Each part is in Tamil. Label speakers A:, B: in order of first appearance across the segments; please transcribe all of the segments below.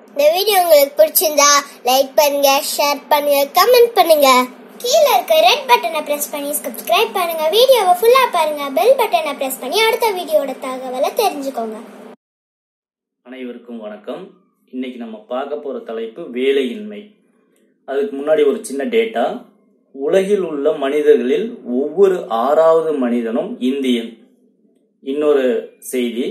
A: இந்த வீடியோ உங்களுக்கு பிடிச்சிருந்தா லைக் பண்ணுங்க ஷேர் பண்ணுங்க கமெண்ட் பண்ணுங்க கீழே இருக்க ரெட் பட்டனை பிரஸ் பண்ணி சப்ஸ்கிரைப் பண்ணுங்க வீடியோவை ஃபுல்லா பாருங்க பெல் பட்டனை பிரஸ் பண்ணி அடுத்த வீடியோட தகவலை தெரிஞ்சுக்கோங்க
B: அனைவருக்கும் வணக்கம் இன்னைக்கு நம்ம பார்க்க போற தலைப்பு வேலையின்மை அதுக்கு முன்னாடி ஒரு சின்ன டேட்டா உலகில் உள்ள மனிதர்களில் ஒவ்வொரு ஆறாவது மனிதனும் இந்தியன் இன்னொரு செய்தி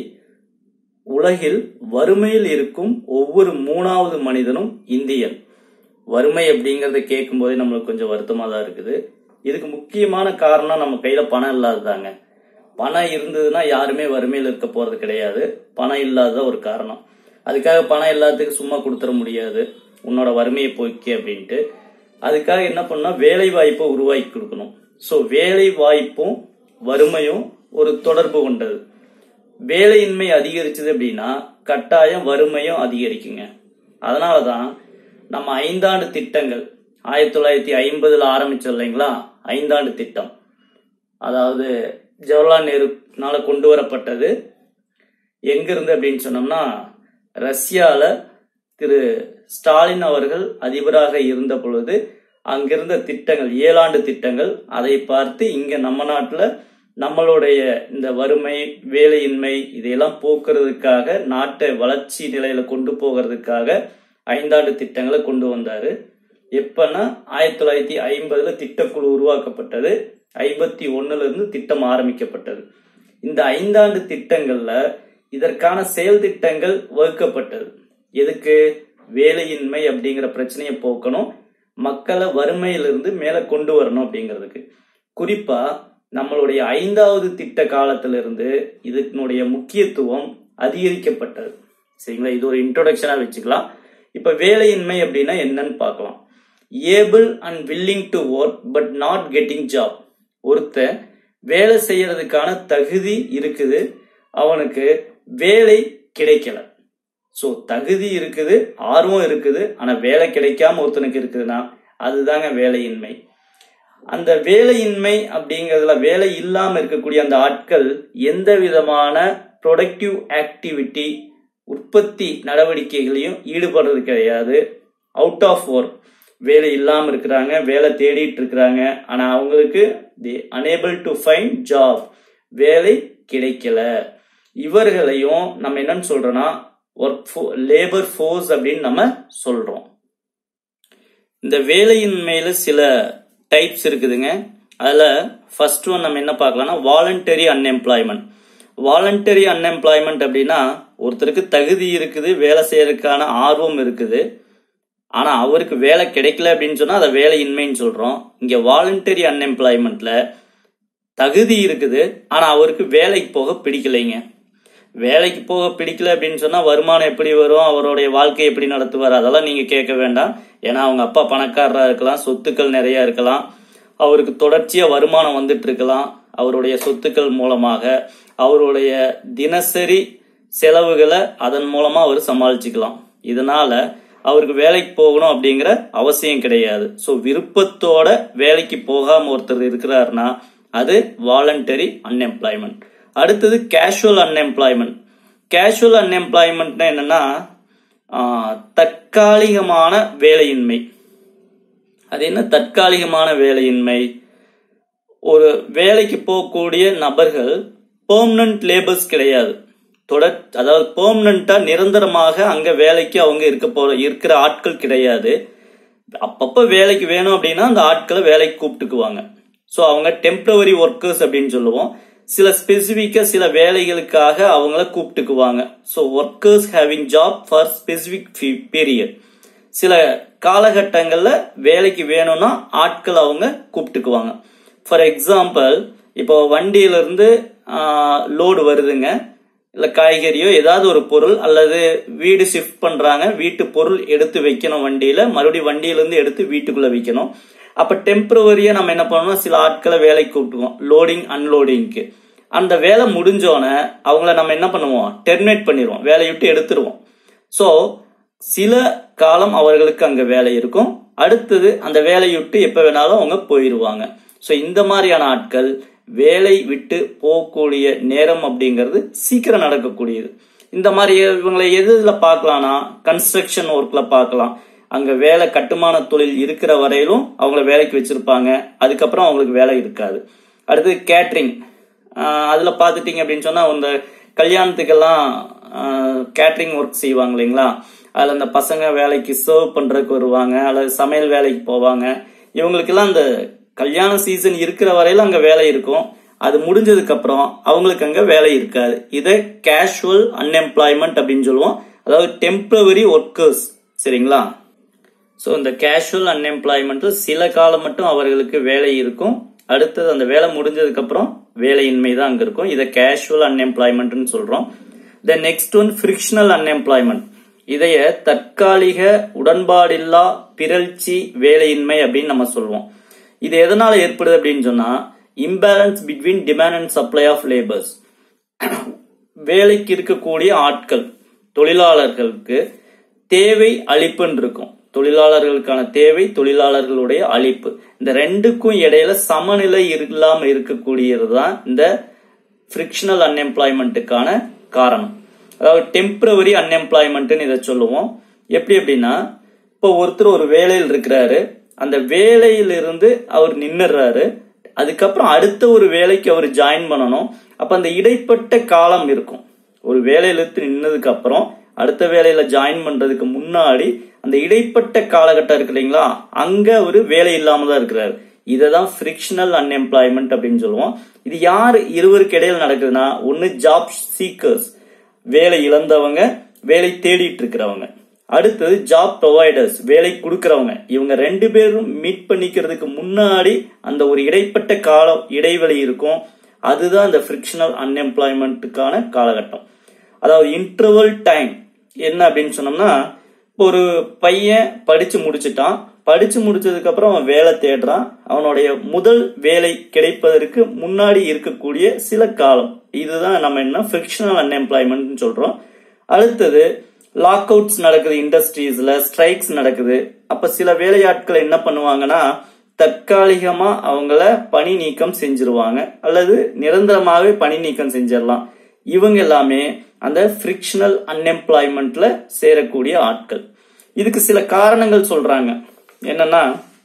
B: உலகில் வறுமையில் இருக்கும் ஒவ்வொரு மூணாவது மனிதனும் இந்தியன் வறுமை அப்படிங்கறத கேட்கும்போதே நம்மளுக்கு கொஞ்சம் வருத்தமா தான் இருக்குது இதுக்கு முக்கியமான காரணம் நம்ம கையில பணம் இல்லாததாங்க பணம் இருந்ததுன்னா யாருமே வறுமையில் இருக்க போறது கிடையாது பணம் இல்லாத ஒரு காரணம் அதுக்காக பணம் இல்லாததுக்கு சும்மா கொடுத்துட முடியாது உன்னோட வறுமையை போய்க்க அப்படின்ட்டு அதுக்காக என்ன பண்ணா வேலை வாய்ப்பை உருவாக்கி கொடுக்கணும் ஸோ வேலை வாய்ப்பும் வறுமையும் ஒரு தொடர்பு கொண்டது வேலையின்மை அதிகரிச்சது அப்படின்னா கட்டாயம் வறுமையும் அதிகரிக்குங்க அதனாலதான் நம்ம ஐந்தாண்டு திட்டங்கள் ஆயிரத்தி தொள்ளாயிரத்தி ஐம்பதுல ஆரம்பிச்சோம் இல்லைங்களா ஐந்தாண்டு திட்டம் அதாவது ஜவஹர்லால் நேருனால கொண்டு வரப்பட்டது எங்கிருந்து அப்படின்னு சொன்னோம்னா ரஷ்யால திரு ஸ்டாலின் அவர்கள் அதிபராக இருந்த பொழுது அங்கிருந்த திட்டங்கள் ஏழாண்டு திட்டங்கள் அதை பார்த்து இங்க நம்ம நாட்டுல நம்மளுடைய இந்த வறுமை வேலையின்மை இதையெல்லாம் போக்குறதுக்காக நாட்டை வளர்ச்சி நிலையில கொண்டு போகிறதுக்காக ஐந்தாண்டு திட்டங்களை கொண்டு வந்தாரு எப்பன்னா ஆயிரத்தி தொள்ளாயிரத்தி ஐம்பதுல திட்டக்குழு உருவாக்கப்பட்டது ஐம்பத்தி ஒண்ணுல இருந்து திட்டம் ஆரம்பிக்கப்பட்டது இந்த ஐந்தாண்டு திட்டங்கள்ல இதற்கான செயல் திட்டங்கள் வகுக்கப்பட்டது எதுக்கு வேலையின்மை அப்படிங்கிற பிரச்சனையை போக்கணும் மக்களை வறுமையிலிருந்து மேல கொண்டு வரணும் அப்படிங்கிறதுக்கு குறிப்பா நம்மளுடைய ஐந்தாவது திட்ட காலத்திலிருந்து இதனுடைய முக்கியத்துவம் அதிகரிக்கப்பட்டது சரிங்களா இது ஒரு இன்ட்ரோடக்ஷனா வச்சுக்கலாம் இப்ப வேலையின்மை அப்படின்னா என்னன்னு பார்க்கலாம் able and willing to work but not getting job ஒருத்தன் வேலை செய்யறதுக்கான தகுதி இருக்குது அவனுக்கு வேலை கிடைக்கல ஸோ தகுதி இருக்குது ஆர்வம் இருக்குது ஆனா வேலை கிடைக்காம ஒருத்தனுக்கு இருக்குதுன்னா அதுதாங்க வேலையின்மை அந்த வேலையின்மை அப்படிங்கிறதுல வேலை இல்லாம இருக்கக்கூடிய அந்த ஆட்கள் எந்த விதமான ப்ரொடக்டிவ் ஆக்டிவிட்டி உற்பத்தி நடவடிக்கைகளையும் ஈடுபடுறது கிடையாது அவுட் ஆஃப் ஒர்க் வேலை இல்லாம இருக்கிறாங்க வேலை தேடிட்டு இருக்கிறாங்க ஆனா அவங்களுக்கு the unable to find job வேலை கிடைக்கல இவர்களையும் நம்ம என்னன்னு சொல்றோம்னா ஒர்க் லேபர் ஃபோர்ஸ் அப்படின்னு நம்ம சொல்றோம் இந்த வேலையின்மையில சில டைப்ஸ் இருக்குதுங்க அதுல ஃபர்ஸ்ட் ஒன் நம்ம என்ன பார்க்கலாம்னா வாலண்டரி அன்எம்ப்ளாய்மெண்ட் வாலண்டரி அன்எம்ப்ளாய்மெண்ட் அப்படின்னா ஒருத்தருக்கு தகுதி இருக்குது வேலை செய்யறதுக்கான ஆர்வம் இருக்குது ஆனா அவருக்கு வேலை கிடைக்கல அப்படின்னு சொன்னா அதை வேலையின்மைன்னு சொல்றோம் இங்க வாலண்டரி அன்எம்ப்ளாய்மெண்ட்ல தகுதி இருக்குது ஆனா அவருக்கு வேலைக்கு போக பிடிக்கலைங்க வேலைக்கு போக பிடிக்கல அப்படின்னு சொன்னா வருமானம் எப்படி வரும் அவருடைய வாழ்க்கை எப்படி நடத்துவார் அதெல்லாம் நீங்க கேட்க வேண்டாம் ஏன்னா அவங்க அப்பா பணக்காரரா இருக்கலாம் சொத்துக்கள் நிறைய இருக்கலாம் அவருக்கு தொடர்ச்சியா வருமானம் வந்துட்டு இருக்கலாம் அவருடைய சொத்துக்கள் மூலமாக அவருடைய தினசரி செலவுகளை அதன் மூலமா அவர் சமாளிச்சுக்கலாம் இதனால அவருக்கு வேலைக்கு போகணும் அப்படிங்கிற அவசியம் கிடையாது ஸோ விருப்பத்தோட வேலைக்கு போகாம ஒருத்தர் இருக்கிறாருன்னா அது வாலண்டரி அன்எம்ப்ளாய்மெண்ட் அடுத்தது கேஷுவல் அன்எம்ப்ளாய்மெண்ட் கேஷுவல் அன்எம்ப்ளாய்மெண்ட்னா என்னன்னா தற்காலிகமான வேலையின்மை அது என்ன தற்காலிகமான வேலையின்மை ஒரு வேலைக்கு போகக்கூடிய நபர்கள் பெர்மனன்ட் லேபர்ஸ் கிடையாது தொடர் அதாவது பெர்மனண்டா நிரந்தரமாக அங்க வேலைக்கு அவங்க இருக்க போற இருக்கிற ஆட்கள் கிடையாது அப்பப்ப வேலைக்கு வேணும் அப்படின்னா அந்த ஆட்களை வேலைக்கு கூப்பிட்டுக்குவாங்க ஸோ அவங்க டெம்பரவரி ஒர்க்கர்ஸ் அப்படின்னு சொல்லுவோம் சில ஸ்பெசிபிக்கா சில வேலைகளுக்காக அவங்கள கூப்பிட்டுக்குவாங்க so workers having job for specific period சில காலகட்டங்கள்ல வேலைக்கு வேணும்னா ஆட்கள் அவங்க கூப்பிட்டுக்குவாங்க ஃபார் எக்ஸாம்பிள் இப்போ வண்டியில இருந்து லோடு வருதுங்க இல்ல காய்கறியோ ஏதாவது ஒரு பொருள் அல்லது வீடு ஷிஃப்ட் பண்றாங்க வீட்டு பொருள் எடுத்து வைக்கணும் வண்டியில மறுபடியும் வண்டியில இருந்து எடுத்து வீட்டுக்குள்ள வைக்கணும் அப்ப டெம்பரவரியா நம்ம என்ன பண்ணணும் சில ஆட்களை வேலைக்கு கூப்பிட்டுவோம் லோடிங் அன்லோடிங்க்கு அந்த வேலை முடிஞ்சோடனே அவங்கள நம்ம என்ன பண்ணுவோம் டெர்மினேட் பண்ணிடுவோம் வேலையை விட்டு எடுத்துருவோம் ஸோ சில காலம் அவர்களுக்கு அங்க வேலை இருக்கும் அடுத்தது அந்த வேலையை விட்டு எப்ப வேணாலும் அவங்க போயிடுவாங்க ஸோ இந்த மாதிரியான ஆட்கள் வேலை விட்டு போகக்கூடிய நேரம் அப்படிங்கிறது சீக்கிரம் நடக்கக்கூடியது இந்த மாதிரி இவங்களை எதுல பார்க்கலாம்னா கன்ஸ்ட்ரக்ஷன் ஒர்க்ல பார்க்கலாம் அங்க வேலை கட்டுமான தொழில் இருக்கிற வரையிலும் அவங்கள வேலைக்கு வச்சிருப்பாங்க அதுக்கப்புறம் அவங்களுக்கு வேலை இருக்காது அடுத்து கேட்ரிங் அதுல பார்த்துட்டீங்க அப்படின்னு சொன்னா இந்த கல்யாணத்துக்கெல்லாம் கேட்ரிங் ஒர்க் செய்வாங்க இல்லைங்களா அதுல அந்த பசங்க வேலைக்கு சர்வ் பண்றதுக்கு வருவாங்க அல்லது சமையல் வேலைக்கு போவாங்க இவங்களுக்கெல்லாம் அந்த கல்யாண சீசன் இருக்கிற வரையில அங்க வேலை இருக்கும் அது முடிஞ்சதுக்கு அப்புறம் அவங்களுக்கு அங்க வேலை இருக்காது இதை கேஷுவல் அன்எம்ப்ளாய்மெண்ட் அப்படின்னு சொல்லுவோம் அதாவது டெம்பரவரி ஒர்க்கர்ஸ் சரிங்களா ஸோ இந்த கேஷுவல் அன்எம்ப்ளாய்மெண்ட் சில காலம் மட்டும் அவர்களுக்கு வேலை இருக்கும் அடுத்தது அந்த வேலை முடிஞ்சதுக்கு அப்புறம் வேலையின்மை தான் அங்க இருக்கும் இதை கேஷுவல் அன்எம்ப்ளாய்மெண்ட்னு சொல்றோம் the next one frictional unemployment இதைய தற்காலிக உடன்பாடில்லா பிறழ்ச்சி வேலையின்மை அப்படின்னு நம்ம சொல்லுவோம் இது எதனால ஏற்படுது அப்படின்னு சொன்னா imbalance between demand and supply of labours வேலைக்கு இருக்கக்கூடிய ஆட்கள் தொழிலாளர்களுக்கு தேவை அளிப்புன்னு இருக்கும் தொழிலாளர்களுக்கான தேவை தொழிலாளர்களுடைய அளிப்பு இந்த ரெண்டுக்கும் இடையில சமநிலை இல்லாம இருக்கக்கூடியது தான் இந்த ஃபிரிக்ஷனல் அன்எம்ப்ளாய்மெண்ட்டுக்கான காரணம் அதாவது டெம்பரவரி அன்எம்ப்ளாய்மெண்ட்னு இதை சொல்லுவோம் எப்படி அப்படின்னா இப்போ ஒருத்தர் ஒரு வேலையில் இருக்கிறாரு அந்த வேலையிலிருந்து அவர் நின்னுறாரு அதுக்கப்புறம் அடுத்த ஒரு வேலைக்கு அவர் ஜாயின் பண்ணணும் அப்ப அந்த இடைப்பட்ட காலம் இருக்கும் ஒரு வேலையில இருந்து நின்னதுக்கு அப்புறம் அடுத்த வேலையில ஜாயின் பண்றதுக்கு முன்னாடி அந்த இடைப்பட்ட காலகட்டம் இருக்கு இல்லைங்களா அங்க ஒரு வேலை இல்லாம தான் இருக்கிறாரு இதை தான் ஃபிரிக்ஷனல் அன்எம்ப்ளாய்மெண்ட் அப்படின்னு சொல்லுவோம் இது யார் இருவருக்கு இடையில நடக்குதுன்னா ஒன்னு ஜாப் சீக்கர்ஸ் வேலை இழந்தவங்க வேலை தேடிட்டு இருக்கிறவங்க அடுத்தது ஜாப் ப்ரொவைடர்ஸ் வேலை கொடுக்கறவங்க இவங்க ரெண்டு பேரும் மீட் பண்ணிக்கிறதுக்கு முன்னாடி அந்த ஒரு இடைப்பட்ட காலம் இடைவெளி இருக்கும் அதுதான் இந்த ஃபிரிக்ஷனல் அன்எம்ப்ளாய்மெண்ட்டுக்கான காலகட்டம் அதாவது இன்டர்வல் டைம் என்ன அப்படின்னு சொன்னோம்னா இப்போ ஒரு பையன் படிச்சு முடிச்சுட்டான் படிச்சு முடிச்சதுக்கு அப்புறம் அவன் வேலை தேடுறான் அவனுடைய முதல் வேலை கிடைப்பதற்கு முன்னாடி இருக்கக்கூடிய சில காலம் இதுதான் நம்ம என்ன ஃபிரிக்ஷனல் அன்எம்ப்ளாய்மெண்ட் சொல்றோம் அடுத்தது லாக் அவுட்ஸ் நடக்குது இண்டஸ்ட்ரீஸ்ல ஸ்ட்ரைக்ஸ் நடக்குது அப்ப சில வேலையாட்கள் என்ன பண்ணுவாங்கன்னா தற்காலிகமா அவங்கள பணி நீக்கம் செஞ்சிருவாங்க அல்லது நிரந்தரமாகவே பணி நீக்கம் செஞ்சிடலாம் இவங்க எல்லாமே அந்த ஃபிரிக்ஷனல் அன்எம்ப்ளாய்மெண்ட்ல சேரக்கூடிய ஆட்கள் இதுக்கு சில காரணங்கள் சொல்றாங்க என்னன்னா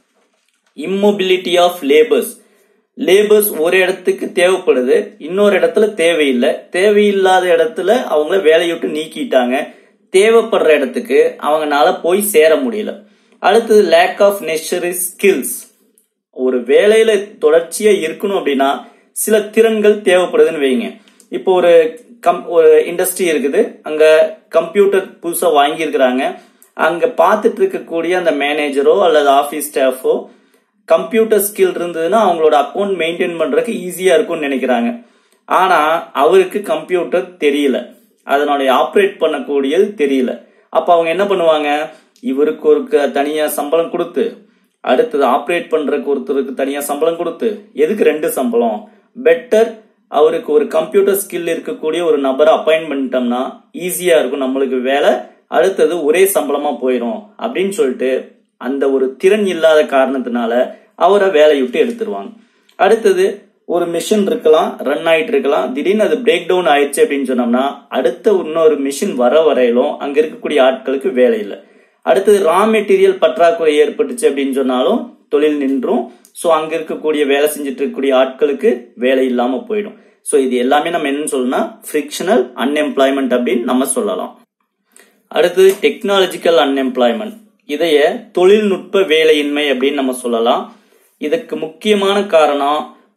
B: இம்மொபிலிட்டி ஆஃப் லேபர்ஸ் லேபர்ஸ் ஒரு இடத்துக்கு தேவைப்படுது இன்னொரு இடத்துல தேவையில்லை தேவையில்லாத இடத்துல அவங்கள வேலையை விட்டு நீக்கிட்டாங்க தேவைப்படுற இடத்துக்கு அவங்கனால போய் சேர முடியல அடுத்தது லேக் ஆஃப் நெசரி ஸ்கில்ஸ் ஒரு வேலையில தொடர்ச்சியா இருக்கணும் அப்படின்னா சில திறன்கள் தேவைப்படுதுன்னு வைங்க இப்போ ஒரு கம் ஒரு இண்டஸ்ட்ரி இருக்குது அங்க கம்ப்யூட்டர் புதுசா வாங்கியிருக்கிறாங்க அங்க பார்த்துட்டு இருக்கக்கூடிய அந்த மேனேஜரோ அல்லது ஆபீஸ் ஸ்டாஃபோ கம்ப்யூட்டர் ஸ்கில் இருந்ததுன்னா அவங்களோட அக்கௌண்ட் மெயின்டைன் பண்றதுக்கு ஈஸியா இருக்கும்னு நினைக்கிறாங்க ஆனா அவருக்கு கம்ப்யூட்டர் தெரியல அதனுடைய ஆப்ரேட் பண்ணக்கூடியது தெரியல அப்ப அவங்க என்ன பண்ணுவாங்க இவருக்கு ஒரு க- தனியா சம்பளம் கொடுத்து அடுத்தது ஆப்ரேட் பண்றதுக்கு ஒருத்தருக்கு தனியா சம்பளம் கொடுத்து எதுக்கு ரெண்டு சம்பளம் பெட்டர் அவருக்கு ஒரு கம்ப்யூட்டர் ஸ்கில் இருக்கக்கூடிய ஒரு நபரை அப்பாயிண்ட் பண்ணிட்டோம்னா ஈஸியா இருக்கும் நம்மளுக்கு வேலை அடுத்தது ஒரே சம்பளமா போயிடும் அப்படின்னு சொல்லிட்டு அந்த ஒரு திறன் இல்லாத காரணத்தினால அவரை வேலையை விட்டு எடுத்துருவாங்க அடுத்தது ஒரு மிஷின் இருக்கலாம் ரன் ஆயிட்டு இருக்கலாம் திடீர்னு அது பிரேக் டவுன் ஆயிடுச்சு அப்படின்னு சொன்னோம்னா அடுத்த இன்னொரு மிஷின் வர வரையிலும் அங்க இருக்கக்கூடிய ஆட்களுக்கு வேலை இல்லை அடுத்தது ரா மெட்டீரியல் பற்றாக்குறை ஏற்பட்டுச்சு அப்படின்னு சொன்னாலும் தொழில் நின்றும் ஸோ அங்க இருக்கக்கூடிய வேலை செஞ்சுட்டு இருக்கக்கூடிய ஆட்களுக்கு வேலை இல்லாம போயிடும் ஸோ இது எல்லாமே நம்ம என்ன சொல்லணும்னா ஃபிரிக்ஷனல் அன்எம்ப்ளாய்மெண்ட் அப்படின்னு நம்ம சொல்லலாம் அடுத்தது டெக்னாலஜிக்கல் அன்எம்ப்ளாய்மெண்ட் இதைய தொழில்நுட்ப வேலையின்மை அப்படின்னு நம்ம சொல்லலாம் இதுக்கு முக்கியமான காரணம்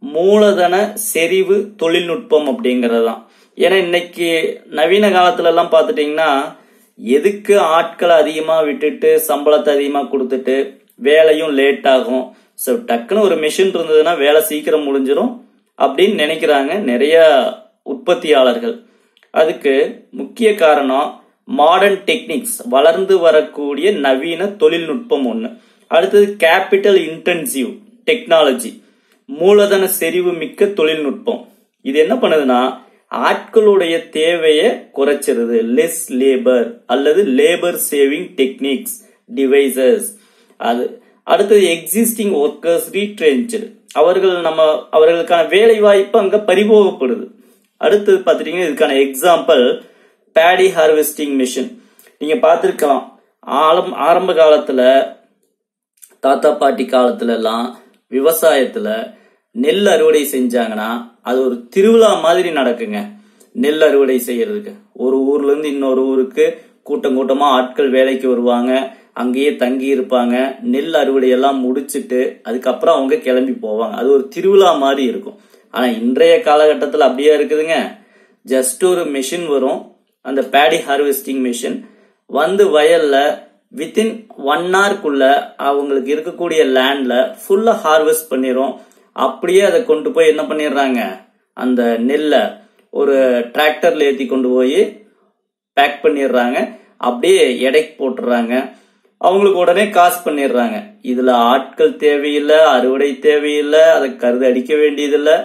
B: மூலதன செறிவு தொழில்நுட்பம் அப்படிங்கிறது தான் ஏன்னா இன்னைக்கு நவீன காலத்துல எல்லாம் பார்த்துட்டீங்கன்னா எதுக்கு ஆட்களை அதிகமா விட்டுட்டு சம்பளத்தை அதிகமா கொடுத்துட்டு வேலையும் லேட் ஆகும் ஸோ டக்குன்னு ஒரு மிஷின் இருந்ததுன்னா வேலை சீக்கிரம் முடிஞ்சிடும் அப்படின்னு நினைக்கிறாங்க நிறைய உற்பத்தியாளர்கள் அதுக்கு முக்கிய காரணம் மாடர்ன் டெக்னிக்ஸ் வளர்ந்து வரக்கூடிய நவீன தொழில்நுட்பம் ஒன்று அடுத்தது கேபிட்டல் இன்டென்சிவ் டெக்னாலஜி மூலதன செறிவு மிக்க தொழில்நுட்பம் இது என்ன பண்ணுதுன்னா ஆட்களுடைய தேவையை குறைச்சிருது லெஸ் லேபர் அல்லது லேபர் சேவிங் டெக்னிக்ஸ் டிவைசஸ் அது அடுத்தது எக்ஸிஸ்டிங் ஒர்க்கர்ஸ் ரீட்ரென்ச்சு அவர்கள் நம்ம அவர்களுக்கான வேலை வாய்ப்பு அங்க பறிபோகப்படுது அடுத்தது பார்த்துட்டீங்கன்னா இதுக்கான எக்ஸாம்பிள் பேடி ஹார்வெஸ்டிங் மிஷின் நீங்க பார்த்துருக்கலாம் ஆரம் ஆரம்ப காலத்துல தாத்தா பாட்டி காலத்துல எல்லாம் விவசாயத்துல நெல் அறுவடை செஞ்சாங்கன்னா அது ஒரு திருவிழா மாதிரி நடக்குங்க நெல் அறுவடை செய்யறதுக்கு ஒரு ஊர்ல இருந்து இன்னொரு ஊருக்கு கூட்டம் கூட்டமா ஆட்கள் வேலைக்கு வருவாங்க அங்கேயே தங்கி இருப்பாங்க நெல் அறுவடை எல்லாம் முடிச்சிட்டு அதுக்கப்புறம் அவங்க கிளம்பி போவாங்க அது ஒரு திருவிழா மாதிரி இருக்கும் ஆனா இன்றைய காலகட்டத்தில் அப்படியே இருக்குதுங்க ஜஸ்ட் ஒரு மிஷின் வரும் அந்த பேடி ஹார்வெஸ்டிங் மிஷின் வந்து வயல்ல வித்தின் ஒன் ஹவர்க்குள்ள அவங்களுக்கு இருக்கக்கூடிய லேண்ட்ல ஃபுல்லா ஹார்வெஸ்ட் பண்ணிரும் அப்படியே அதை கொண்டு போய் என்ன பண்ணிடுறாங்க அந்த நெல்லை ஒரு டிராக்டர்ல ஏத்தி கொண்டு போய் பேக் பண்ணிடுறாங்க அப்படியே எடைக்கு போட்டுறாங்க அவங்களுக்கு உடனே காசு பண்ணிடுறாங்க இதுல ஆட்கள் தேவையில்லை அறுவடை தேவையில்லை அதை கருது அடிக்க வேண்டியதில்லை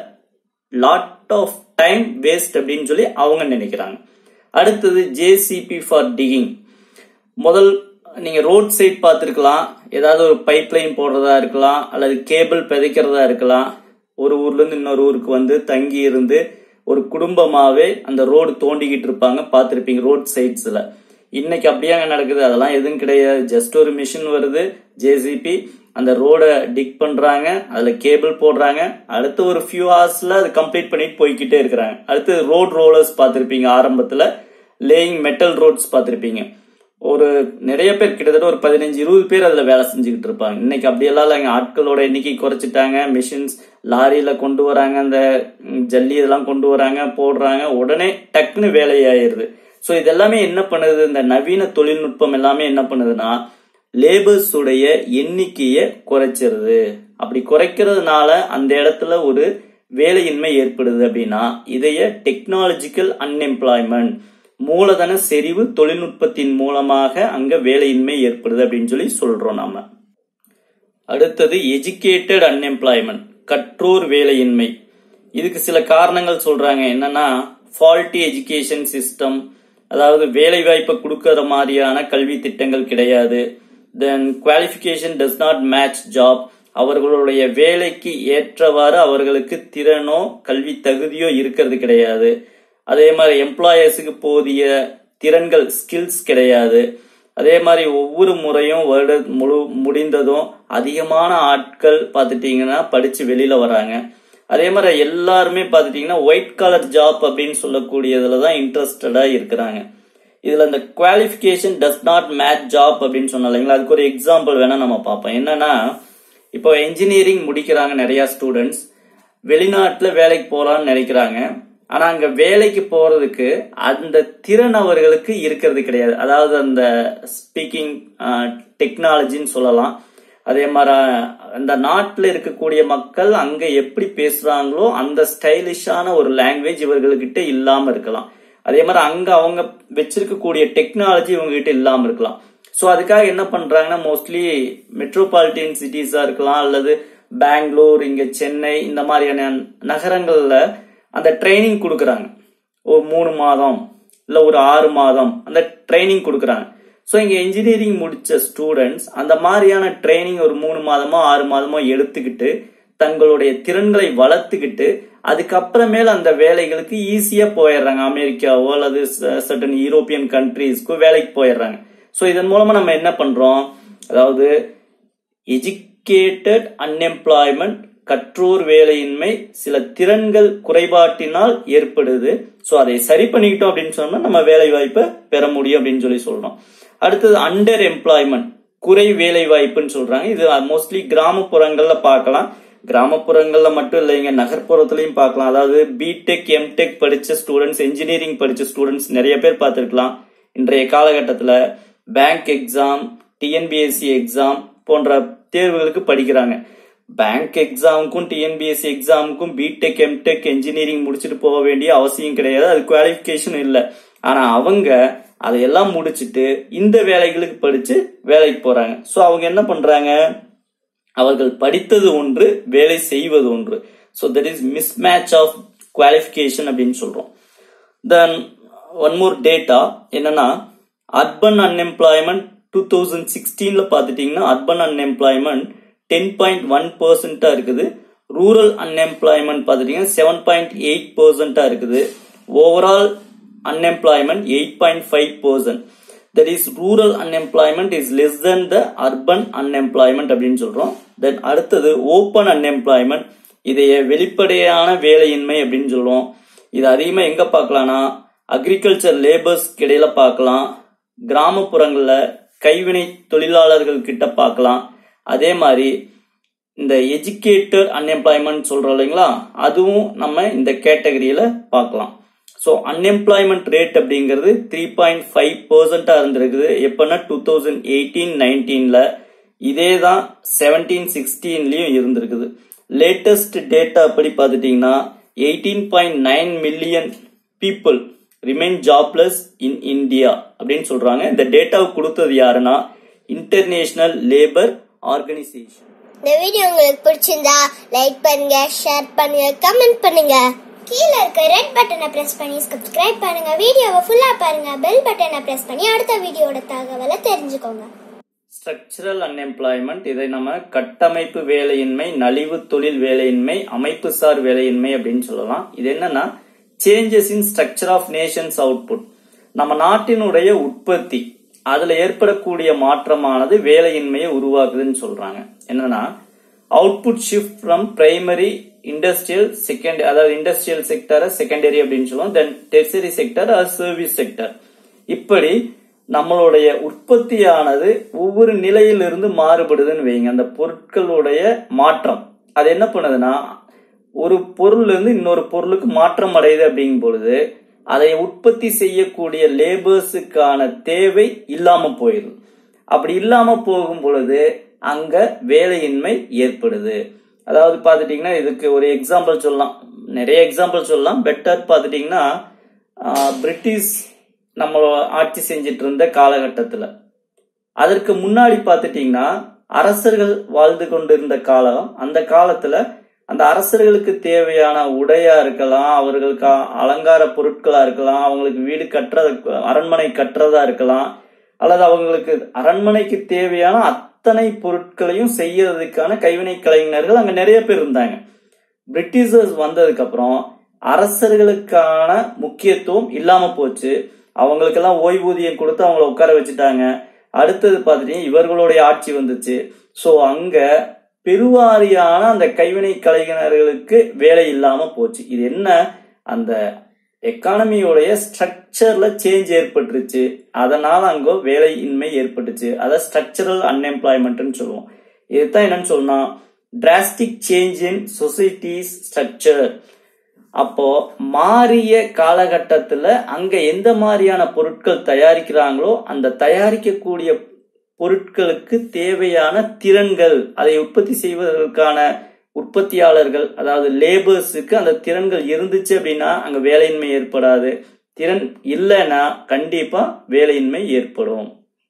B: லாட் ஆஃப் டைம் வேஸ்ட் அப்படின்னு சொல்லி அவங்க நினைக்கிறாங்க அடுத்தது ஜேசிபி ஃபார் டிகிங் முதல் நீங்க ரோட் சைட் பார்த்துருக்கலாம் ஏதாவது ஒரு பைப் லைன் போடுறதா இருக்கலாம் அல்லது கேபிள் பிதைக்கிறதா இருக்கலாம் ஒரு ஊர்ல இருந்து இன்னொரு ஊருக்கு வந்து தங்கி இருந்து ஒரு குடும்பமாவே அந்த ரோடு தோண்டிக்கிட்டு இருப்பாங்க பார்த்துருப்பீங்க ரோட் சைட்ஸ்ல இன்னைக்கு அப்படியே அங்க நடக்குது அதெல்லாம் எதுவும் கிடையாது ஜஸ்ட் ஒரு மிஷின் வருது ஜேசிபி அந்த ரோட டிக் பண்றாங்க அதுல கேபிள் போடுறாங்க அடுத்து ஒரு ஃபியூ ஹவர்ஸ்ல அது கம்ப்ளீட் பண்ணிட்டு போய்கிட்டே இருக்கிறாங்க அடுத்து ரோட் ரோலர்ஸ் பார்த்துருப்பீங்க ஆரம்பத்துல லேயிங் மெட்டல் ரோட்ஸ் பார்த்துருப்பீங்க ஒரு நிறைய பேர் கிட்டத்தட்ட ஒரு பதினஞ்சு இருபது பேர் அதுல வேலை செஞ்சுக்கிட்டு இருப்பாங்க இன்னைக்கு அப்படியெல்லாம் இல்லைங்க ஆட்களோட எண்ணிக்கை குறைச்சிட்டாங்க மிஷின்ஸ் லாரியில கொண்டு வராங்க அந்த ம், ஜல்லி இதெல்லாம் கொண்டு வராங்க போடுறாங்க உடனே டக்குன்னு வேலையாயிருது ஸோ இதெல்லாமே என்ன பண்ணுது இந்த நவீன தொழில்நுட்பம் எல்லாமே என்ன பண்ணுதுன்னா லேபர்ஸ் உடைய எண்ணிக்கையை குறைச்சிருது அப்படி குறைக்கிறதுனால அந்த இடத்துல ஒரு வேலையின்மை ஏற்படுது அப்படின்னா இதைய டெக்னாலஜிக்கல் அன்எம்ப்ளாய்மெண்ட் மூலதன செறிவு தொழில்நுட்பத்தின் மூலமாக அங்க வேலையின்மை ஏற்படுது அப்படின்னு சொல்லி சொல்றோம் நாம அடுத்தது எஜுகேட்டட் அன்எம்ப்ளாய்மெண்ட் கற்றோர் வேலையின்மை இதுக்கு சில காரணங்கள் சொல்றாங்க என்னன்னா ஃபால்ட்டி எஜுகேஷன் சிஸ்டம் அதாவது வேலை வாய்ப்பை கொடுக்கற மாதிரியான கல்வி திட்டங்கள் கிடையாது then qualification does not match job அவர்களுடைய வேலைக்கு ஏற்றவாறு அவர்களுக்கு திறனோ கல்வி தகுதியோ இருக்கிறது கிடையாது அதே மாதிரி எம்ப்ளாயர்ஸுக்கு போதிய திறன்கள் ஸ்கில்ஸ் கிடையாது அதே மாதிரி ஒவ்வொரு முறையும் வருட முழு முடிந்ததும் அதிகமான ஆட்கள் பார்த்துட்டீங்கன்னா படிச்சு வெளியில வராங்க அதே மாதிரி எல்லாருமே பார்த்துட்டீங்கன்னா ஒயிட் கலர் ஜாப் அப்படின்னு சொல்லக்கூடியதுல தான் இன்ட்ரெஸ்டடா இருக்கிறாங்க இதுல இந்த qualification does not match job அப்படின்னு சொன்னா இல்லைங்களா அதுக்கு ஒரு எக்ஸாம்பிள் வேணா நம்ம பார்ப்போம் என்னன்னா இப்போ இன்ஜினியரிங் முடிக்கிறாங்க நிறைய ஸ்டூடெண்ட்ஸ் வெளிநாட்டுல வேலைக்கு போலாம்னு நினைக்கிறாங்க ஆனா அங்க வேலைக்கு போறதுக்கு அந்த திறன் அவர்களுக்கு இருக்கிறது கிடையாது அதாவது அந்த ஸ்பீக்கிங் டெக்னாலஜின்னு சொல்லலாம் அதே மாதிரி அந்த நாட்டில் இருக்கக்கூடிய மக்கள் அங்க எப்படி பேசுறாங்களோ அந்த ஸ்டைலிஷான ஒரு லாங்குவேஜ் இவர்கள்கிட்ட இல்லாம இருக்கலாம் அதே மாதிரி அங்க அவங்க வச்சிருக்கக்கூடிய டெக்னாலஜி இவங்க கிட்ட இல்லாம இருக்கலாம் ஸோ அதுக்காக என்ன பண்றாங்கன்னா மோஸ்ட்லி மெட்ரோபாலிட்டியன் சிட்டிஸா இருக்கலாம் அல்லது பெங்களூர் இங்க சென்னை இந்த மாதிரியான நகரங்கள்ல அந்த ட்ரைனிங் கொடுக்குறாங்க ஒரு மூணு மாதம் இல்ல ஒரு ஆறு மாதம் அந்த ட்ரைனிங் கொடுக்குறாங்க ஸோ இங்க இன்ஜினியரிங் முடிச்ச ஸ்டூடெண்ட்ஸ் அந்த மாதிரியான ட்ரைனிங் ஒரு மூணு மாதமோ ஆறு மாதமோ எடுத்துக்கிட்டு தங்களுடைய திறன்களை வளர்த்துக்கிட்டு அதுக்கப்புறமேல அந்த வேலைகளுக்கு ஈஸியா போயிடுறாங்க அமெரிக்காவோ அல்லது சர்டன் யூரோப்பியன் கண்ட்ரீஸ்க்கோ வேலைக்கு போயிடுறாங்க ஸோ இதன் மூலமா நம்ம என்ன பண்றோம் அதாவது எஜுகேட்டட் அன்எம்ப்ளாய்மெண்ட் கற்றோர் வேலையின்மை சில திறன்கள் குறைபாட்டினால் ஏற்படுது ஸோ அதை சரி பண்ணிக்கிட்டோம் அப்படின்னு சொன்னா நம்ம வேலை வாய்ப்பை பெற முடியும் அப்படின்னு சொல்லி சொல்றோம் அடுத்தது அண்டர் எம்ப்ளாய்மெண்ட் குறை வேலை வாய்ப்புன்னு சொல்றாங்க இது மோஸ்ட்லி கிராமப்புறங்கள்ல பார்க்கலாம் கிராமப்புறங்கள்ல மட்டும் இல்லைங்க நகர்ப்புறத்துலயும் பார்க்கலாம் அதாவது பிடெக் எம்டெக் படிச்ச ஸ்டூடெண்ட்ஸ் இன்ஜினியரிங் படிச்ச ஸ்டூடெண்ட்ஸ் நிறைய பேர் பார்த்திருக்கலாம் இன்றைய காலகட்டத்தில் பேங்க் எக்ஸாம் டிஎன்பிஎஸ்சி எக்ஸாம் போன்ற தேர்வுகளுக்கு படிக்கிறாங்க பேங்க் எக்ஸாமுக்கும் டிஎன்பிஎஸ்சி எக்ஸாமுக்கும் பிடெக் எம்டெக் இன்ஜினியரிங் முடிச்சுட்டு போக வேண்டிய அவசியம் கிடையாது அது குவாலிஃபிகேஷன் இல்லை ஆனா அவங்க அதையெல்லாம் முடிச்சுட்டு இந்த வேலைகளுக்கு படிச்சு வேலைக்கு போறாங்க ஸோ அவங்க என்ன பண்றாங்க அவர்கள் படித்தது ஒன்று வேலை செய்வது ஒன்று so that is mismatch of qualification அப்படின்னு சொல்றோம் தென் ஒன் மோர் டேட்டா என்னன்னா அர்பன் அன்எம்ப்ளாய்மெண்ட் டூ தௌசண்ட் சிக்ஸ்டீன்ல பார்த்துட்டீங்கன்னா urban unemployment ten point one பர்சன்டா இருக்குது ரூரல் அன்எம்ப்ளாய்மெண்ட் பார்த்துட்டீங்கன்னா செவன் பாயிண்ட் எயிட் பர்சன்டா இருக்குது overall unemployment 8.5 percent that is rural unemployment is less than the urban unemployment அப்படின்னு சொல்றோம் தென் அடுத்தது ஓப்பன் unemployment இதைய வெளிப்படையான வேலையின்மை அப்படின்னு சொல்லுவோம் இது அதிகமா எங்க பார்க்கலாம்னா அக்ரிகல்ச்சர் லேபர்ஸ் இடையில பார்க்கலாம் கிராமப்புறங்கள்ல கைவினை தொழிலாளர்கள் கிட்ட பார்க்கலாம் அதே மாதிரி இந்த எஜுகேட்டட் அன்எம்ப்ளாய்மெண்ட் சொல்றோம் இல்லைங்களா அதுவும் நம்ம இந்த கேட்டகரியில பார்க்கலாம் ஸோ அன்எம்ப்ளாய்மெண்ட் ரேட் அப்படிங்கிறது த்ரீ பாயிண்ட் ஃபைவ் பர்சன்டா இருந்திருக்குது எப்பன்னா டூ தௌசண்ட் எயிட்டீன் நைன்டீன்ல இதே தான் செவன்டீன் சிக்ஸ்டீன்லயும் இருந்திருக்குது லேட்டஸ்ட் டேட்டா படி பார்த்துட்டீங்கன்னா eighteen point nine million people remain jobless in India அப்படின்னு சொல்றாங்க இந்த டேட்டாவை கொடுத்தது யாருன்னா இன்டர்நேஷனல் லேபர் ஆர்கனைசேஷன்
A: இந்த வீடியோ உங்களுக்கு பிடிச்சிருந்தா லைக் பண்ணுங்க ஷேர் பண்ணுங்க கமெண்ட் பண்ணுங்க கீழே இருக்க ரெட் பட்டனை பிரஸ் பண்ணி சப்ஸ்கிரைப் பண்ணுங்க வீடியோவை ஃபுல்லா பாருங்க பெல் பட்டனை பிரஸ் பண்ணி அடுத்த வீடியோட தகவலை தெரிஞ்சுக்கோங்க
B: ஸ்ட்ரக்சரல் அன்எம்ப்ளாய்மெண்ட் இதை நம்ம கட்டமைப்பு வேலையின்மை நலிவு தொழில் வேலையின்மை அமைப்புசார் வேலையின்மை அப்படின்னு சொல்லலாம் இது என்னன்னா changes in structure of nations output நம்ம நாட்டினுடைய உற்பத்தி அதுல ஏற்படக்கூடிய மாற்றமானது வேலையின்மையை உருவாக்குதுன்னு சொல்றாங்க என்னன்னா output shift from primary industrial second அதாவது இண்டஸ்ட்ரியல் செக்டர் செகண்டரி அப்படின்னு சொல்லுவோம் தென் டெர்சரி செக்டர் அது சர்வீஸ் செக்டர் இப்படி நம்மளுடைய உற்பத்தியானது ஒவ்வொரு நிலையிலிருந்து மாறுபடுதுன்னு வைங்க அந்த பொருட்களுடைய மாற்றம் அது என்ன பண்ணுதுன்னா ஒரு பொருள்ல இருந்து இன்னொரு பொருளுக்கு மாற்றம் அடையுது அப்படிங்கும் பொழுது அதை உற்பத்தி செய்யக்கூடிய லேபர்ஸுக்கான தேவை இல்லாம போயிடுது அப்படி இல்லாம போகும் பொழுது அங்க வேலையின்மை ஏற்படுது அதாவது பார்த்துட்டீங்கன்னா இதுக்கு ஒரு எக்ஸாம்பிள் சொல்லலாம் நிறைய எக்ஸாம்பிள் சொல்லலாம் பெட்டர் பார்த்துட்டீங்கன்னா பிரிட்டிஷ் நம்ம ஆட்சி செஞ்சிட்டு இருந்த காலகட்டத்தில் அதற்கு முன்னாடி பார்த்துட்டீங்கன்னா அரசர்கள் வாழ்ந்து கொண்டிருந்த காலம் அந்த காலத்துல அந்த அரசர்களுக்கு தேவையான உடையா இருக்கலாம் அவர்களுக்கு அலங்கார பொருட்களா இருக்கலாம் அவங்களுக்கு வீடு கட்டுறது அரண்மனை கட்டுறதா இருக்கலாம் அல்லது அவங்களுக்கு அரண்மனைக்கு தேவையான அத்தனை பொருட்களையும் செய்யறதுக்கான கைவினை கலைஞர்கள் அங்க நிறைய பேர் இருந்தாங்க பிரிட்டிஷர்ஸ் வந்ததுக்கு அப்புறம் அரசர்களுக்கான முக்கியத்துவம் இல்லாம போச்சு அவங்களுக்கெல்லாம் ஓய்வூதியம் கொடுத்து அவங்கள உட்கார வச்சுட்டாங்க அடுத்தது பார்த்துட்டீங்கன்னா இவர்களுடைய ஆட்சி வந்துச்சு ஸோ அங்க பெருவாரியான அந்த கைவினை கலைஞர்களுக்கு வேலை இல்லாம போச்சு இது என்ன அந்த எக்கானமியோடைய ஸ்ட்ரக்சர்ல சேஞ்ச் ஏற்பட்டுருச்சு அதனால அங்க வேலையின்மை ஏற்பட்டுச்சு அதை ஸ்ட்ரக்சரல் அன்எம்ப்ளாய்மெண்ட்னு சொல்லுவோம் இதுதான் என்னன்னு சொன்னா drastic change in society's structure அப்போ மாறிய காலகட்டத்துல அங்க எந்த மாதிரியான பொருட்கள் தயாரிக்கிறாங்களோ அந்த தயாரிக்கக்கூடிய பொருட்களுக்கு தேவையான திறன்கள் அதை உற்பத்தி செய்வதற்கான உற்பத்தியாளர்கள் அதாவது லேபர்ஸுக்கு அந்த திறன்கள் இருந்துச்சு அப்படின்னா அங்க வேலையின்மை ஏற்படாது திறன் இல்லைன்னா கண்டிப்பா வேலையின்மை ஏற்படும்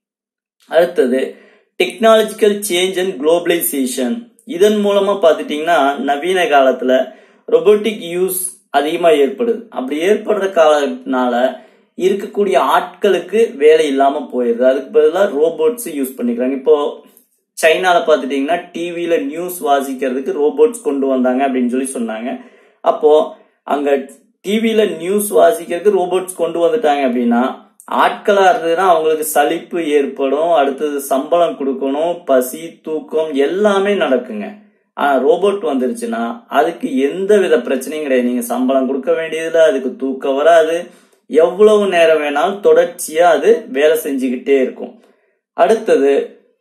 B: அடுத்தது டெக்னாலஜிக்கல் சேஞ்ச் அண்ட் குளோபலைசேஷன் இதன் மூலமா பாத்துட்டீங்கன்னா நவீன காலத்துல ரொபோட்டிக் யூஸ் அதிகமா ஏற்படுது அப்படி ஏற்படுற காலத்தினால இருக்கக்கூடிய ஆட்களுக்கு வேலை இல்லாம போயிருது அதுக்கு பதிலாக ரோபோட்ஸ் யூஸ் பண்ணிக்கிறாங்க இப்போ சைனால பாத்துட்டீங்கன்னா டிவியில நியூஸ் வாசிக்கிறதுக்கு ரோபோட்ஸ் கொண்டு வந்தாங்க அப்படின்னு சொல்லி சொன்னாங்க அப்போ அங்க டிவியில நியூஸ் வாசிக்கிறதுக்கு ரோபோட்ஸ் கொண்டு வந்துட்டாங்க அப்படின்னா ஆட்களா இருந்ததுன்னா அவங்களுக்கு சலிப்பு ஏற்படும் அடுத்தது சம்பளம் கொடுக்கணும் பசி தூக்கம் எல்லாமே நடக்குங்க ஆனா ரோபோட் வந்துருச்சுன்னா அதுக்கு எந்த வித பிரச்சனையும் கிடையாது நீங்க சம்பளம் கொடுக்க வேண்டியதுல அதுக்கு தூக்கம் வராது எவ்வளவு நேரம் வேணாலும் தொடர்ச்சியா அது வேலை செஞ்சுக்கிட்டே இருக்கும் அடுத்தது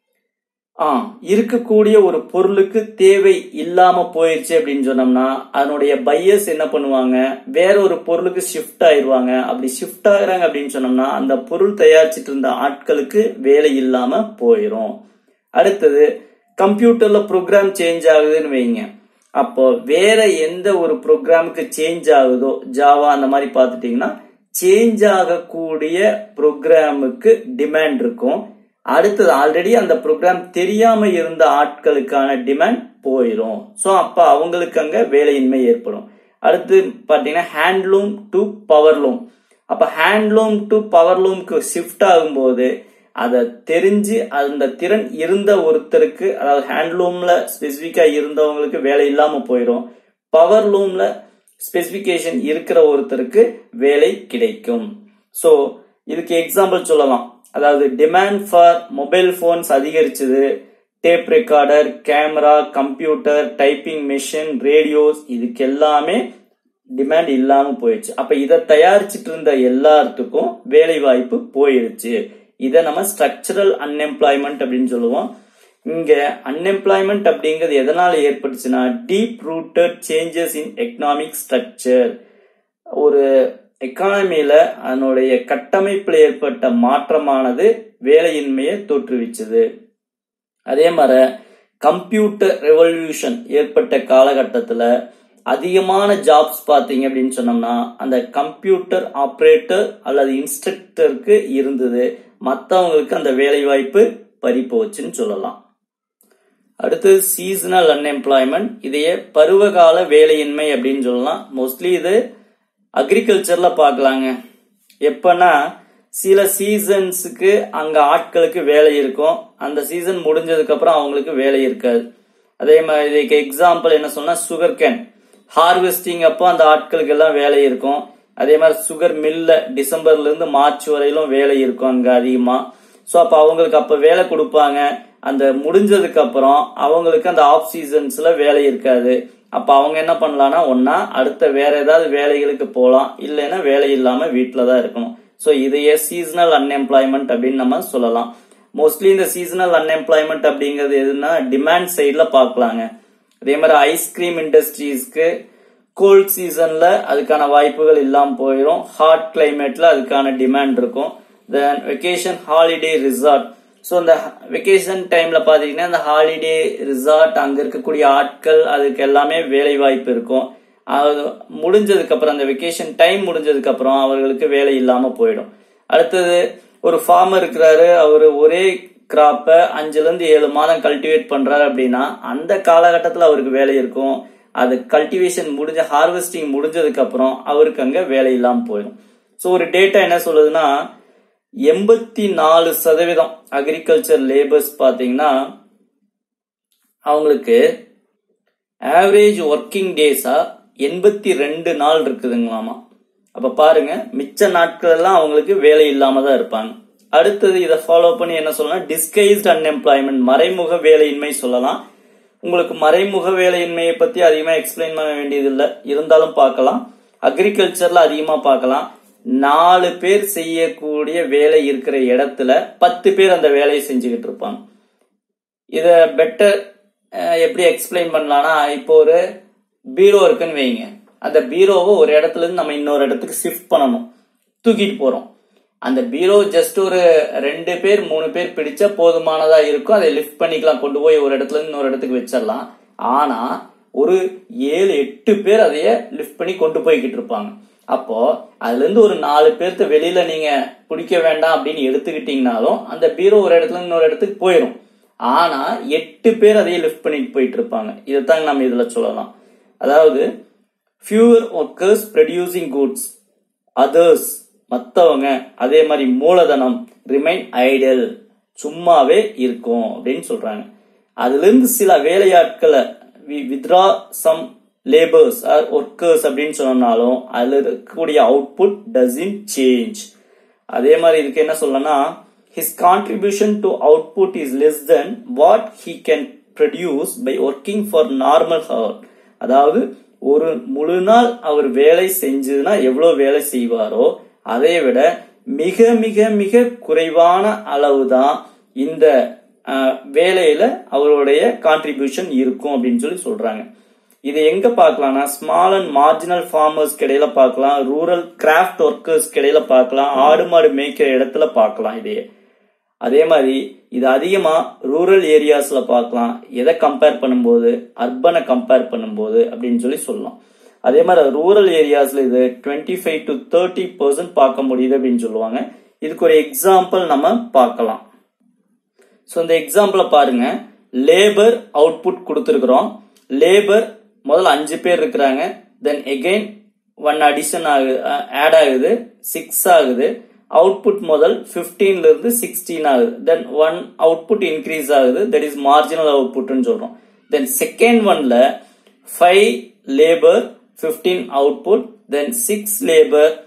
B: ஆ இருக்கக்கூடிய ஒரு பொருளுக்கு தேவை இல்லாம போயிடுச்சு அப்படின்னு சொன்னோம்னா அதனுடைய பையர்ஸ் என்ன பண்ணுவாங்க வேற ஒரு பொருளுக்கு ஷிஃப்ட் ஆயிடுவாங்க அப்படி ஷிஃப்ட் ஆகுறாங்க அப்படின்னு சொன்னோம்னா அந்த பொருள் தயாரிச்சிட்டு இருந்த ஆட்களுக்கு வேலை இல்லாம போயிடும் அடுத்தது கம்ப்யூட்டர்ல ப்ரோக்ராம் சேஞ்ச் ஆகுதுன்னு வைங்க அப்போ வேற எந்த ஒரு ப்ரோக்ராமுக்கு சேஞ்ச் ஆகுதோ ஜாவா அந்த மாதிரி பார்த்துட்டீங்கன்னா சேஞ்ச் ஆகக்கூடிய ப்ரோக்ராமுக்கு டிமாண்ட் இருக்கும் அடுத்தது ஆல்ரெடி அந்த ப்ரோக்ராம் தெரியாம இருந்த ஆட்களுக்கான டிமாண்ட் போயிடும் ஸோ அப்ப அவங்களுக்கு அங்க வேலையின்மை ஏற்படும் அடுத்து பாத்தீங்கன்னா ஹேண்ட்லூம் டு பவர்லூம் அப்ப ஹேண்ட்லூம் டு பவர்லூம்க்கு ஷிஃப்ட் ஆகும்போது அதை தெரிஞ்சு அந்த திறன் இருந்த ஒருத்தருக்கு அதாவது ஹேண்ட்லூம்ல ஸ்பெசிஃபிக்கா இருந்தவங்களுக்கு வேலை இல்லாம போயிடும் பவர் லூம்ல ஸ்பெசிபிகேஷன் இருக்கிற ஒருத்தருக்கு வேலை கிடைக்கும் ஸோ இதுக்கு எக்ஸாம்பிள் சொல்லலாம் அதாவது டிமாண்ட் ஃபார் மொபைல் ஃபோன்ஸ் அதிகரிச்சது tape recorder camera computer typing machine radios இதுக்கு எல்லாமே டிமாண்ட் இல்லாம போயிடுச்சு அப்ப இதை தயாரிச்சிட்டு இருந்த எல்லாத்துக்கும் வேலை வாய்ப்பு போயிருச்சு இதை நம்ம ஸ்ட்ரக்சரல் அன்எம்ப்ளாய்மெண்ட் அப்படின்னு சொல்லுவோம் இங்க அன்எம்ப்ளாய்மெண்ட் அப்படிங்கிறது எதனால ஏற்பட்டுச்சுன்னா deep rooted changes in economic structure ஒரு எக்கானமியில அதனுடைய கட்டமைப்பில் ஏற்பட்ட மாற்றமானது வேலையின்மையை தோற்றுவிச்சது அதே மாதிரி கம்ப்யூட்டர் ரெவல்யூஷன் ஏற்பட்ட காலகட்டத்தில் அதிகமான ஜாப்ஸ் பார்த்தீங்க அப்படின்னு சொன்னோம்னா அந்த கம்ப்யூட்டர் ஆப்ரேட்டர் அல்லது இன்ஸ்ட்ரக்டருக்கு இருந்தது மற்றவங்களுக்கு அந்த வேலை வாய்ப்பு பறி போச்சுன்னு சொல்லலாம் அடுத்து சீசனல் அன்எம்ப்ளாய்மெண்ட் இதையே பருவகால வேலையின்மை அப்படின்னு சொல்லலாம் மோஸ்ட்லி இது அக்ரிகல்ச்சர்ல பார்க்கலாங்க எப்பன்னா சில சீசன்ஸுக்கு அங்க ஆட்களுக்கு வேலை இருக்கும் அந்த சீசன் முடிஞ்சதுக்கு அப்புறம் அவங்களுக்கு வேலை இருக்காது அதே மாதிரி இதுக்கு எக்ஸாம்பிள் என்ன சொன்னா சுகர் கேன் ஹார்வெஸ்டிங் அப்போ அந்த ஆட்களுக்கு எல்லாம் வேலை இருக்கும் அதே மாதிரி சுகர் மில்ல டிசம்பர்ல இருந்து மார்ச் வரையிலும் வேலை இருக்கும் அங்க அதிகமா ஸோ அப்போ அவங்களுக்கு அப்போ வேலை கொடுப்பாங்க அந்த முடிஞ்சதுக்கு அப்புறம் அவங்களுக்கு அந்த ஆஃப் சீசன்ஸ்ல வேலை இருக்காது அப்ப அவங்க என்ன பண்ணலாம்னா ஒன்னா அடுத்த வேற ஏதாவது வேலைகளுக்கு போகலாம் இல்லைன்னா வேலை இல்லாம வீட்டில தான் இருக்கணும் ஸோ இதையே சீசனல் அன்எம்ப்ளாய்மெண்ட் அப்படின்னு நம்ம சொல்லலாம் மோஸ்ட்லி இந்த சீசனல் அன்எம்ப்ளாய்மெண்ட் அப்படிங்கிறது எதுனா டிமாண்ட் சைடில் பார்க்கலாங்க அதே மாதிரி ஐஸ்கிரீம் இண்டஸ்ட்ரீஸ்க்கு கோல்ட் சீசன்ல அதுக்கான வாய்ப்புகள் இல்லாமல் போயிடும் ஹாட் கிளைமேட்ல அதுக்கான டிமாண்ட் இருக்கும் then vacation holiday resort so இந்த வெக்கேஷன் டைம்ல பாத்தீங்கன்னா இந்த ஹாலிடே ரிசார்ட் அங்க இருக்கக்கூடிய ஆட்கள் அதுக்கு எல்லாமே வேலை வாய்ப்பு இருக்கும் அது முடிஞ்சதுக்கு அப்புறம் அந்த வெக்கேஷன் டைம் முடிஞ்சதுக்கு அப்புறம் அவர்களுக்கு வேலை இல்லாம போயிடும் அடுத்தது ஒரு ஃபார்மர் இருக்கிறாரு அவர் ஒரே கிராப்பை அஞ்சுல இருந்து ஏழு மாதம் கல்டிவேட் பண்றாரு அப்படின்னா அந்த காலகட்டத்தில் அவருக்கு வேலை இருக்கும் அது கல்டிவேஷன் முடிஞ்ச ஹார்வெஸ்டிங் முடிஞ்சதுக்கு அப்புறம் அவருக்கு அங்க வேலை இல்லாம போயிடும் ஸோ ஒரு டேட்டா என்ன சொல்லுதுன்னா எண்பத்தி நாலு சதவீதம் அக்ரிகல்ச்சர் லேபர்ஸ் பாத்தீங்கன்னா அவங்களுக்கு ஆவரேஜ் ஒர்க்கிங் டேஸா எண்பத்தி ரெண்டு நாள் இருக்குதுங்களாமா அப்ப பாருங்க மிச்ச நாட்கள் எல்லாம் அவங்களுக்கு வேலை இல்லாம தான் இருப்பாங்க அடுத்தது இதை ஃபாலோ பண்ணி என்ன சொல்லலாம் டிஸ்கைஸ்ட் அன்எம்ப்ளாய்மெண்ட் மறைமுக வேலையின்மை சொல்லலாம் உங்களுக்கு மறைமுக வேலையின்மையை பத்தி அதிகமா எக்ஸ்பிளைன் பண்ண வேண்டியது இல்லை இருந்தாலும் பார்க்கலாம் அக்ரிகல்ச்சர்ல அதிகமா பார்க்கலாம் நாலு பேர் செய்யக்கூடிய வேலை இருக்கிற இடத்துல பத்து பேர் அந்த வேலையை செஞ்சுக்கிட்டு இருப்பாங்க இத பெட்டர் எப்படி எக்ஸ்பிளைன் பண்ணலாம்னா இப்போ ஒரு பீரோ இருக்குன்னு வைங்க அந்த பீரோவை ஒரு இடத்துல இருந்து நம்ம இன்னொரு இடத்துக்கு ஷிஃப்ட் பண்ணணும் தூக்கிட்டு போறோம் அந்த பீரோ ஜஸ்ட் ஒரு ரெண்டு பேர் மூணு பேர் பிடிச்சா போதுமானதா இருக்கும் அதை லிஃப்ட் பண்ணிக்கலாம் கொண்டு போய் ஒரு இடத்துல இருந்து இன்னொரு இடத்துக்கு வச்சிடலாம் ஆனா ஒரு ஏழு எட்டு பேர் அதைய லிஃப்ட் பண்ணி கொண்டு போய்கிட்டு இருப்பாங்க அப்போ அதுல இருந்து ஒரு நாலு பேர்த்த வெளியில நீங்க பிடிக்க வேண்டாம் அப்படின்னு எடுத்துக்கிட்டீங்கனாலும் அந்த பீரோ ஒரு இடத்துல இன்னொரு இடத்துக்கு போயிடும் ஆனா எட்டு பேர் அதையே லிஃப்ட் பண்ணிட்டு போயிட்டு இருப்பாங்க இதைத்தாங்க நம்ம இதுல சொல்லலாம் அதாவது fewer workers producing goods others மற்றவங்க அதே மாதிரி மூலதனம் ரிமைன் ஐடல் சும்மாவே இருக்கும் அப்படின்னு சொல்றாங்க அதுல இருந்து சில வேலையாட்களை withdraw some labours or workers அப்படின்னு சொன்னாலும் அதுல இருக்கக்கூடிய அவுட்புட் டசின் சேஞ்ச் அதே மாதிரி இதுக்கு என்ன சொல்லனா his contribution to output is less than what he can produce by working for normal hour அதாவது ஒரு முழு நாள் அவர் வேலை செஞ்சதுன்னா எவ்வளவு வேலை செய்வாரோ அதை விட மிக மிக மிக குறைவான அளவு தான் இந்த வேலையில அவருடைய கான்ட்ரிபியூஷன் இருக்கும் அப்படின்னு சொல்லி சொல்றாங்க இது எங்க பார்க்கலாம்னா ஸ்மால் அண்ட் மார்ஜினல் ஃபார்மர்ஸ் இடையில பார்க்கலாம் ரூரல் கிராஃப்ட் ஒர்க்கர்ஸ் இடையில பார்க்கலாம் ஆடு மாடு மேய்க்கிற இடத்துல பார்க்கலாம் இதையே அதே மாதிரி இது அதிகமா ரூரல் ஏரியாஸ்ல பார்க்கலாம் எதை கம்பேர் பண்ணும்போது அர்பனை கம்பேர் பண்ணும்போது அப்படின்னு சொல்லி சொல்லலாம் அதே மாதிரி ரூரல் ஏரியாஸ்ல இது twenty five to thirty percent பார்க்க முடியுது அப்படின்னு சொல்லுவாங்க இதுக்கு ஒரு எக்ஸாம்பிள் நம்ம பார்க்கலாம் ஸோ இந்த எக்ஸாம்பிள பாருங்க லேபர் அவுட்புட் கொடுத்துருக்குறோம் லேபர் முதல்ல அஞ்சு பேர் இருக்கிறாங்க தென் எகெயின் ஒன் அடிஷன் ஆகுது ஆட் ஆகுது சிக்ஸ் ஆகுது அவுட்புட் முதல் பிப்டீன்ல இருந்து சிக்ஸ்டீன் ஆகுது தென் ஒன் அவுட்புட் இன்க்ரீஸ் ஆகுது தட் இஸ் மார்ஜினல் அவுட்புட்னு சொல்றோம் தென் செகண்ட் ஒன்ல five labour fifteen output then six labour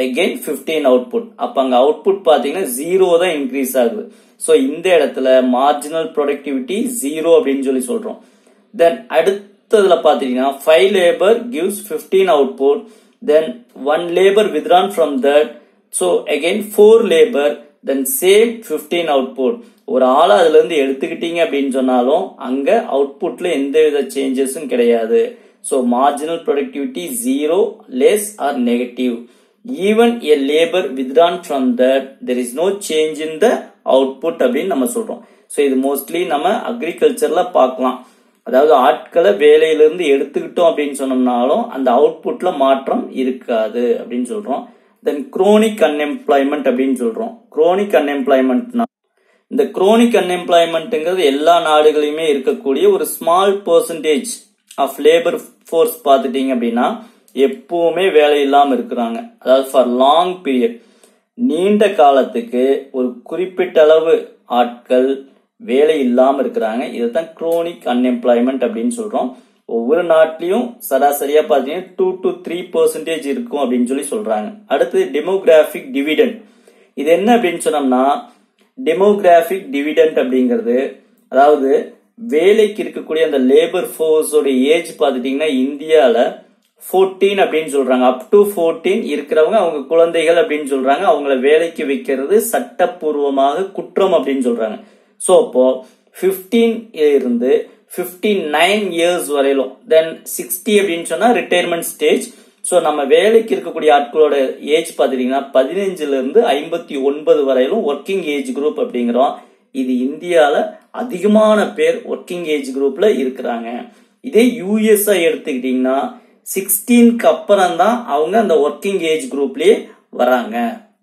B: again 15 output அப்ப அங்க அவுட்புட் பாத்தீங்கன்னா ஜீரோ தான் இன்க்ரீஸ் ஆகுது ஸோ இந்த இடத்துல மார்ஜினல் ப்ரொடக்டிவிட்டி ஜீரோ அப்படின்னு சொல்லி சொல்றோம் தென் அடுத்ததுல பாத்தீங்கன்னா five labour gives 15 output then one labour withdrawn from that so again four labour then same 15 output ஒரு ஆளை அதுல இருந்து எடுத்துக்கிட்டீங்க அப்படின்னு சொன்னாலும் அங்க அவுட்புட்ல எந்த வித சேஞ்சஸும் கிடையாது so marginal productivity zero less or negative even a labour withdrawn from that there is no change in the output அப்படின்னு நம்ம சொல்றோம் ஸோ இது மோஸ்ட்லி நம்ம அக்ரிகல்ச்சர்ல பார்க்கலாம் அதாவது ஆட்களை வேலையிலிருந்து எடுத்துக்கிட்டோம் அப்படின்னு சொன்னோம்னாலும் அந்த அவுட்புட்ல மாற்றம் இருக்காது அப்படின்னு சொல்றோம் தென் குரோனிக் அன்எம்ப்ளாய்மெண்ட் அப்படின்னு சொல்றோம் குரோனிக் அன்எம்ப்ளாய்மெண்ட்னா இந்த குரோனிக் அன்எம்ப்ளாய்மெண்ட்ங்கிறது எல்லா நாடுகளிலுமே இருக்கக்கூடிய ஒரு small percentage of labour force பார்த்துட்டீங்க அப்படின்னா எப்பவுமே வேலை இல்லாம இருக்கிறாங்க அதாவது ஃபார் லாங் பீரியட் நீண்ட காலத்துக்கு ஒரு குறிப்பிட்ட அளவு ஆட்கள் வேலை இல்லாம இருக்கிறாங்க இதுதான் குரோனிக் அன்எம்ப்ளாய்மெண்ட் அப்படின்னு சொல்றோம் ஒவ்வொரு நாட்டிலையும் சராசரியா பாத்தீங்கன்னா டூ டு த்ரீ பர்சன்டேஜ் இருக்கும் அப்படின்னு சொல்லி சொல்றாங்க அடுத்து டெமோகிராபிக் டிவிடெண்ட் இது என்ன அப்படின்னு சொன்னோம்னா டெமோகிராபிக் டிவிடெண்ட் அப்படிங்கிறது அதாவது வேலைக்கு இருக்கக்கூடிய அந்த லேபர் ஃபோர்ஸோட ஏஜ் பார்த்துட்டீங்கன்னா இந்தியாவில் ஃபோர்டீன் அப்படின்னு சொல்றாங்க அப் டு ஃபோர்டீன் இருக்கிறவங்க அவங்க குழந்தைகள் அப்படின்னு சொல்றாங்க அவங்கள வேலைக்கு வைக்கிறது சட்டப்பூர்வமாக குற்றம் அப்படின்னு சொல்றாங்க ஸோ அப்போ ஃபிஃப்டீன் இருந்து ஃபிஃப்டி நைன் இயர்ஸ் வரையிலும் தென் சிக்ஸ்டி அப்படின்னு சொன்னா ரிட்டையர்மெண்ட் ஸ்டேஜ் ஸோ நம்ம வேலைக்கு இருக்கக்கூடிய ஆட்களோட ஏஜ் பார்த்துட்டீங்கன்னா பதினஞ்சுல இருந்து ஐம்பத்தி ஒன்பது வரையிலும் ஒர்க்கிங் ஏஜ் குரூப் அப்படிங்கிறோம் இது இந்தியால அதிகமான பேர் ஒர்க்கிங் ஏஜ் குரூப்ல இருக்கிறாங்க இதே யூஎஸ்ஐ எடுத்துக்கிட்டீங்கன்னா சிக்ஸ்டீன்க்கு அப்புறம் தான் அவங்க அந்த ஒர்க்கிங் ஏஜ் குரூப்லயே வராங்க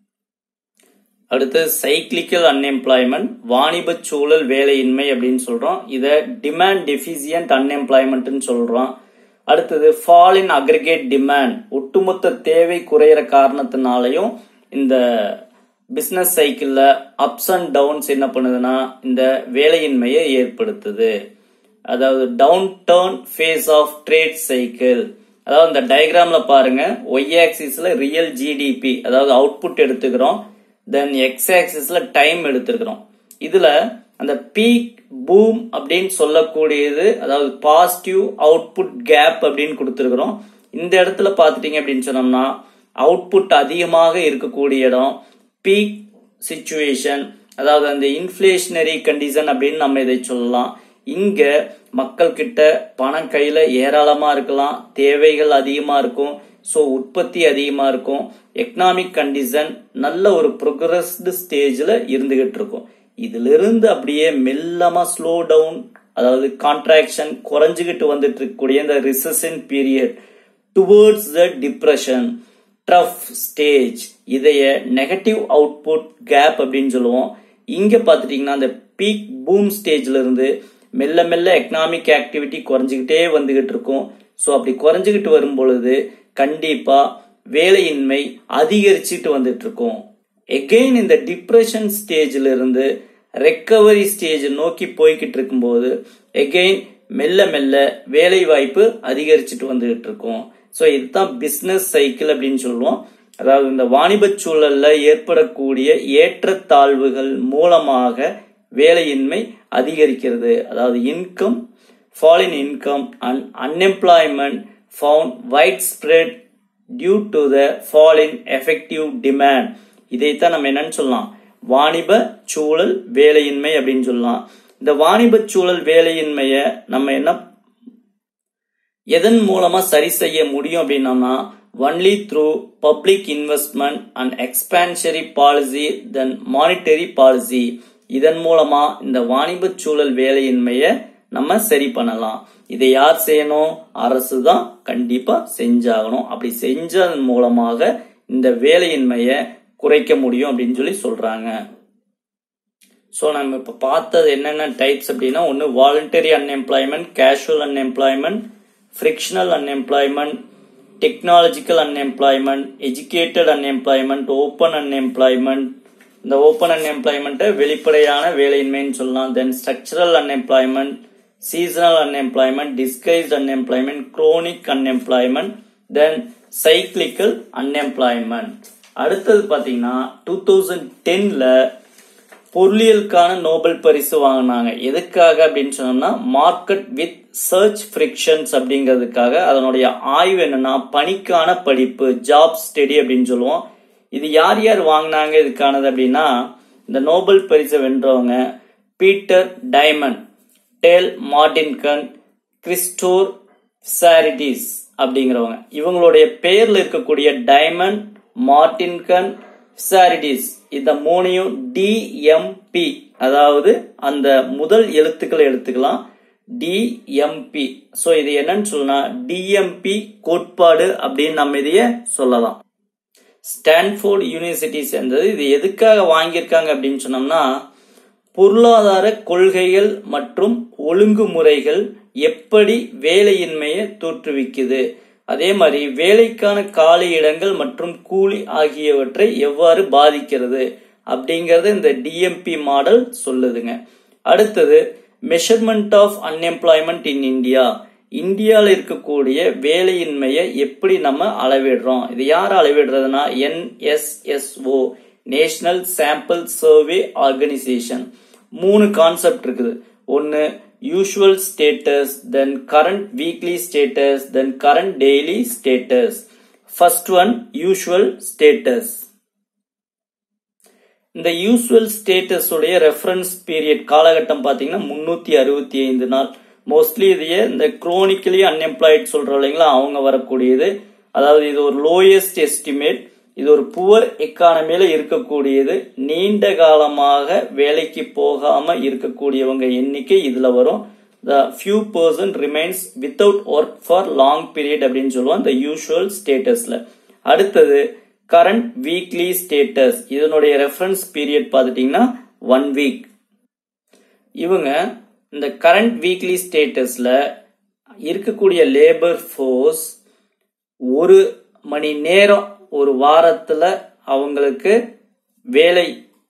B: அடுத்து சைக்கிளிக்கல் அன்எம்ப்ளாய்மெண்ட் வாணிப சூழல் வேலையின்மை அப்படின்னு சொல்றோம் இதை டிமாண்ட் டெபிசியன்ட் அன்எம்ப்ளாய்மெண்ட்னு சொல்றோம் அடுத்தது ஃபால் இன் அக்ரிகேட் டிமாண்ட் ஒட்டுமொத்த தேவை குறையிற காரணத்தினாலையும் இந்த பிசினஸ் சைக்கிள்ல அப்ஸ் அண்ட் டவுன்ஸ் என்ன பண்ணுதுன்னா இந்த வேலையின்மையை ஏற்படுத்துது அதாவது down turn phase of trade cycle அதாவது இந்த டயக்ராம்ல பாருங்க ஒய் ஆக்சிஸ்ல ரியல் ஜிடிபி அதாவது அவுட்புட் எடுத்துக்கிறோம் தென் எக்ஸ் ஆக்சிஸ்ல டைம் எடுத்துக்கிறோம் இதுல அந்த பீக் பூம் அப்படின்னு சொல்லக்கூடியது அதாவது பாசிட்டிவ் அவுட்புட் கேப் அப்படின்னு கொடுத்துருக்குறோம் இந்த இடத்துல பார்த்துட்டீங்க அப்படின்னு சொன்னோம்னா அவுட்புட் அதிகமாக இருக்கக்கூடிய இடம் பீக் சுச்சுவேஷன் அதாவது அந்த இன்ஃபிளேஷனரி கண்டிஷன் அப்படின்னு நம்ம இதை சொல்லலாம் இங்க மக்கள் கிட்ட பணம் கையில ஏராளமா இருக்கலாம் தேவைகள் அதிகமா இருக்கும் ஸோ உற்பத்தி அதிகமா இருக்கும் எக்கனாமிக் கண்டிஷன் நல்ல ஒரு ப்ரோக்ரஸ்டு ஸ்டேஜ்ல இருந்துகிட்டு இருக்கும் இதுல இருந்து அப்படியே மெல்லமா ஸ்லோ டவுன் அதாவது கான்ட்ராக்ஷன் குறைஞ்சுகிட்டு வந்துட்டு இருக்கக்கூடிய இந்த recession period towards the depression trough stage இதைய நெகட்டிவ் அவுட்புட் கேப் அப்படின்னு சொல்லுவோம் இங்க பாத்துட்டீங்கன்னா அந்த பீக் பூம் ஸ்டேஜ்ல இருந்து மெல்ல மெல்ல எக்கனாமிக் ஆக்டிவிட்டி குறைஞ்சிக்கிட்டே வந்துகிட்டு இருக்கும் ஸோ அப்படி குறைஞ்சிக்கிட்டு வரும் பொழுது கண்டிப்பா வேலையின்மை அதிகரிச்சுட்டு வந்துட்டு இருக்கும் எகெயின் இந்த டிப்ரெஷன் ஸ்டேஜ்ல இருந்து ரெக்கவரி ஸ்டேஜ் நோக்கி போய்கிட்டு இருக்கும்போது எகெயின் மெல்ல மெல்ல வேலை வாய்ப்பு அதிகரிச்சுட்டு வந்துகிட்டு இருக்கும் ஸோ இதுதான் பிசினஸ் சைக்கிள் அப்படின்னு சொல்லுவோம் அதாவது இந்த வாணிப சூழல்ல ஏற்படக்கூடிய ஏற்றத்தாழ்வுகள் மூலமாக வேலையின்மை அதிகரிக்கிறது அதாவது income fall in income and unemployment found wide spread due to the fall in effective demand இதைத்தான் நம்ம என்னன்னு சொல்லலாம் வாணிப சூழல் வேலையின்மை அப்படின்னு சொல்லலாம் இந்த வாணிப சூழல் வேலையின்மைய நம்ம என்ன எதன் மூலமா சரி செய்ய முடியும் அப்படின்னோம்னா only through public investment and expansionary policy then monetary policy இதன் மூலமா இந்த வாணிப சூழல் வேலையின்மைய நம்ம சரி பண்ணலாம் இதை யார் செய்யணும் அரசு தான் கண்டிப்பா செஞ்சாகணும் அப்படி செஞ்சதன் மூலமாக இந்த வேலையின்மைய குறைக்க முடியும் அப்படின்னு சொல்லி சொல்றாங்க ஸோ நம்ம இப்போ பார்த்தது என்னென்ன டைப்ஸ் அப்படின்னா ஒன்று voluntary unemployment casual unemployment frictional unemployment technological unemployment educated unemployment open unemployment இந்த ஓப்பன் அன்எம்ப்ளாய்மெண்ட்டை வெளிப்படையான வேலையின்மைன்னு சொல்லலாம் then structural unemployment seasonal unemployment disguised unemployment chronic unemployment then cyclical unemployment அடுத்தது பாத்தீங்கன்னா டூ தௌசண்ட் டென்ல பொருளியலுக்கான நோபல் பரிசு வாங்கினாங்க எதுக்காக அப்படின்னு சொன்னோம்னா மார்க்கெட் வித் சர்ச் ஃப்ரிக்ஷன்ஸ் அப்படிங்கிறதுக்காக அதனுடைய ஆய்வு என்னன்னா பணிக்கான படிப்பு ஜாப் ஸ்டடி அப்படின்னு சொல்லுவோம் இது யார் யார் வாங்கினாங்க இதுக்கானது அப்படின்னா இந்த நோபல் பரிசை வென்றவங்க Peter Diamond Dale Mortensen Christopher Pissarides அப்படிங்கிறவங்க இவங்களுடைய பெயர்ல இருக்கக்கூடிய டைமண்ட் மார்டின்கன் சாரிட்டிஸ் இந்த மூணையும் டிஎம்பி அதாவது அந்த முதல் எழுத்துக்களை எடுத்துக்கலாம் டிஎம்பி சோ இது என்னன்னு சொன்னா டிஎம்பி கோட்பாடு அப்படின்னு நம்ம இதைய சொல்லலாம் ஸ்டான்ஃபோர்ட் யூனிவர்சிட்டி சேர்ந்தது இது எதுக்காக வாங்கியிருக்காங்க அப்படின்னு சொன்னோம்னா பொருளாதார கொள்கைகள் மற்றும் ஒழுங்குமுறைகள் எப்படி வேலையின்மையை தோற்றுவிக்குது அதே மாதிரி வேலைக்கான காலி இடங்கள் மற்றும் கூலி ஆகியவற்றை எவ்வாறு பாதிக்கிறது அப்படிங்கறது இந்த டிஎம்பி மாடல் சொல்லுதுங்க அடுத்தது measurement of unemployment in India இந்தியாவில் இருக்கக்கூடிய வேலையின்மையை எப்படி நம்ம அளவிடுறோம் இது யார் அளவிடுறதுனா NSSO national sample survey organisation மூணு கான்செப்ட் இருக்குது ஒன்னு usual status then current weekly status then current daily status first one usual status இந்த யூஸ்வல் ஸ்டேட்டஸ் உடைய ரெஃபரன்ஸ் பீரியட் காலகட்டம் பாத்தீங்கன்னா முன்னூத்தி அறுபத்தி ஐந்து நாள் மோஸ்ட்லி இதையே இந்த குரோனிக்கலி அன்எம்ப்ளாய்ட் சொல்றோம் இல்லைங்களா அவங்க வரக்கூடியது அதாவது இது ஒரு லோயஸ்ட் எஸ்டிமேட் இது ஒரு புவர் எக்கானமியில இருக்கக்கூடியது நீண்ட காலமாக வேலைக்கு போகாம இருக்கக்கூடியவங்க எண்ணிக்கை இதுல வரும் the few person remains without work for long period அப்படின்னு சொல்லுவோம் இந்த யூஷுவல் ஸ்டேட்டஸ்ல அடுத்தது கரண்ட் வீக்லி ஸ்டேட்டஸ் இதனுடைய ரெஃபரன்ஸ் பீரியட் பார்த்துட்டீங்கன்னா ஒன் வீக் இவங்க இந்த கரண்ட் வீக்லி ஸ்டேட்டஸ்ல இருக்கக்கூடிய லேபர் ஃபோர்ஸ் ஒரு மணி நேரம் ஒரு வாரத்துல அவங்களுக்கு வேலை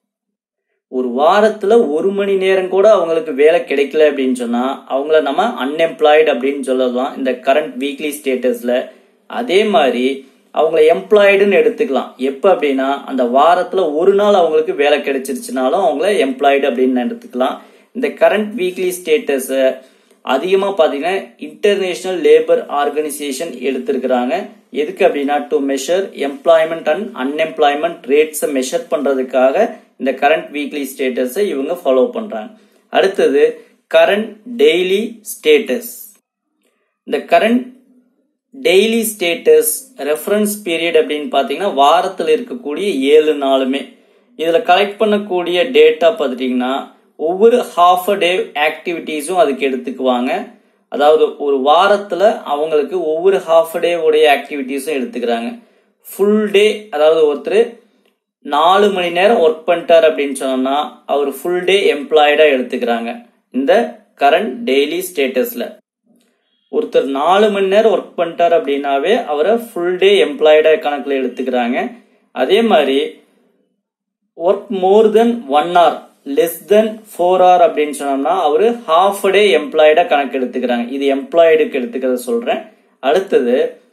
B: ஒரு வாரத்துல ஒரு மணி நேரம் கூட அவங்களுக்கு வேலை கிடைக்கல அப்படின்னு சொன்னா அவங்கள நம்ம அன்எம்ப்ளாய்டு அப்படின்னு சொல்லலாம் இந்த கரண்ட் வீக்லி ஸ்டேட்டஸ்ல அதே மாதிரி அவங்கள எம்ப்ளாய்டுன்னு எடுத்துக்கலாம் எப்ப அப்படின்னா அந்த வாரத்துல ஒரு நாள் அவங்களுக்கு வேலை கிடைச்சிருச்சுனாலும் அவங்கள எம்ப்ளாய்டு அப்படின்னு எடுத்துக்கலாம் இந்த கரண்ட் வீக்லி ஸ்டேட்டஸ் அதிகமா பாத்தீங்கன்னா இன்டர்நேஷனல் லேபர் ஆர்கனைசேஷன் எடுத்திருக்கிறாங்க எதுக்கு அப்படின்னா to measure employment and unemployment ரேட்ஸை மெஷர் பண்றதுக்காக இந்த கரண்ட் வீக்லி ஸ்டேட்டஸை இவங்க ஃபாலோ பண்றாங்க அடுத்தது கரண்ட் டெய்லி ஸ்டேட்டஸ் இந்த current daily status reference period அப்படின்னு பாத்தீங்கன்னா வாரத்தில் இருக்கக்கூடிய ஏழு நாளுமே இதுல கலெக்ட் பண்ணக்கூடிய டேட்டா பார்த்துட்டீங்கன்னா ஒவ்வொரு ஹாஃப் அ டே ஆக்டிவிட்டீஸும் அதுக்கு எடுத்துக்குவாங்க அதாவது ஒரு வாரத்துல அவங்களுக்கு ஒவ்வொரு ஹாஃப் அ டே உடைய ஆக்டிவிட்டீஸும் எடுத்துக்கிறாங்க ஃபுல் டே அதாவது ஒருத்தர் நாலு மணி நேரம் ஒர்க் பண்ணிட்டார் அப்படின்னு சொன்னோம்னா அவர் ஃபுல் டே எம்ப்ளாய்டா எடுத்துக்கிறாங்க இந்த கரண்ட் டெய்லி ஸ்டேட்டஸ்ல ஒருத்தர் நாலு மணி நேரம் ஒர்க் பண்ணிட்டார் அப்படின்னாவே அவரை ஃபுல் டே எம்ப்ளாய்டா கணக்குல எடுத்துக்கிறாங்க அதே மாதிரி work more than one hour less than four hour அப்படின்னு சொன்னோம்னா அவரு ஹாஃப் டே எம்ப்ளாய்டா கணக்கு எடுத்துக்கிறாங்க இது எம்ப்ளாய்டுக்கு எடுத்துக்கிறத சொல்றேன் அடுத்தது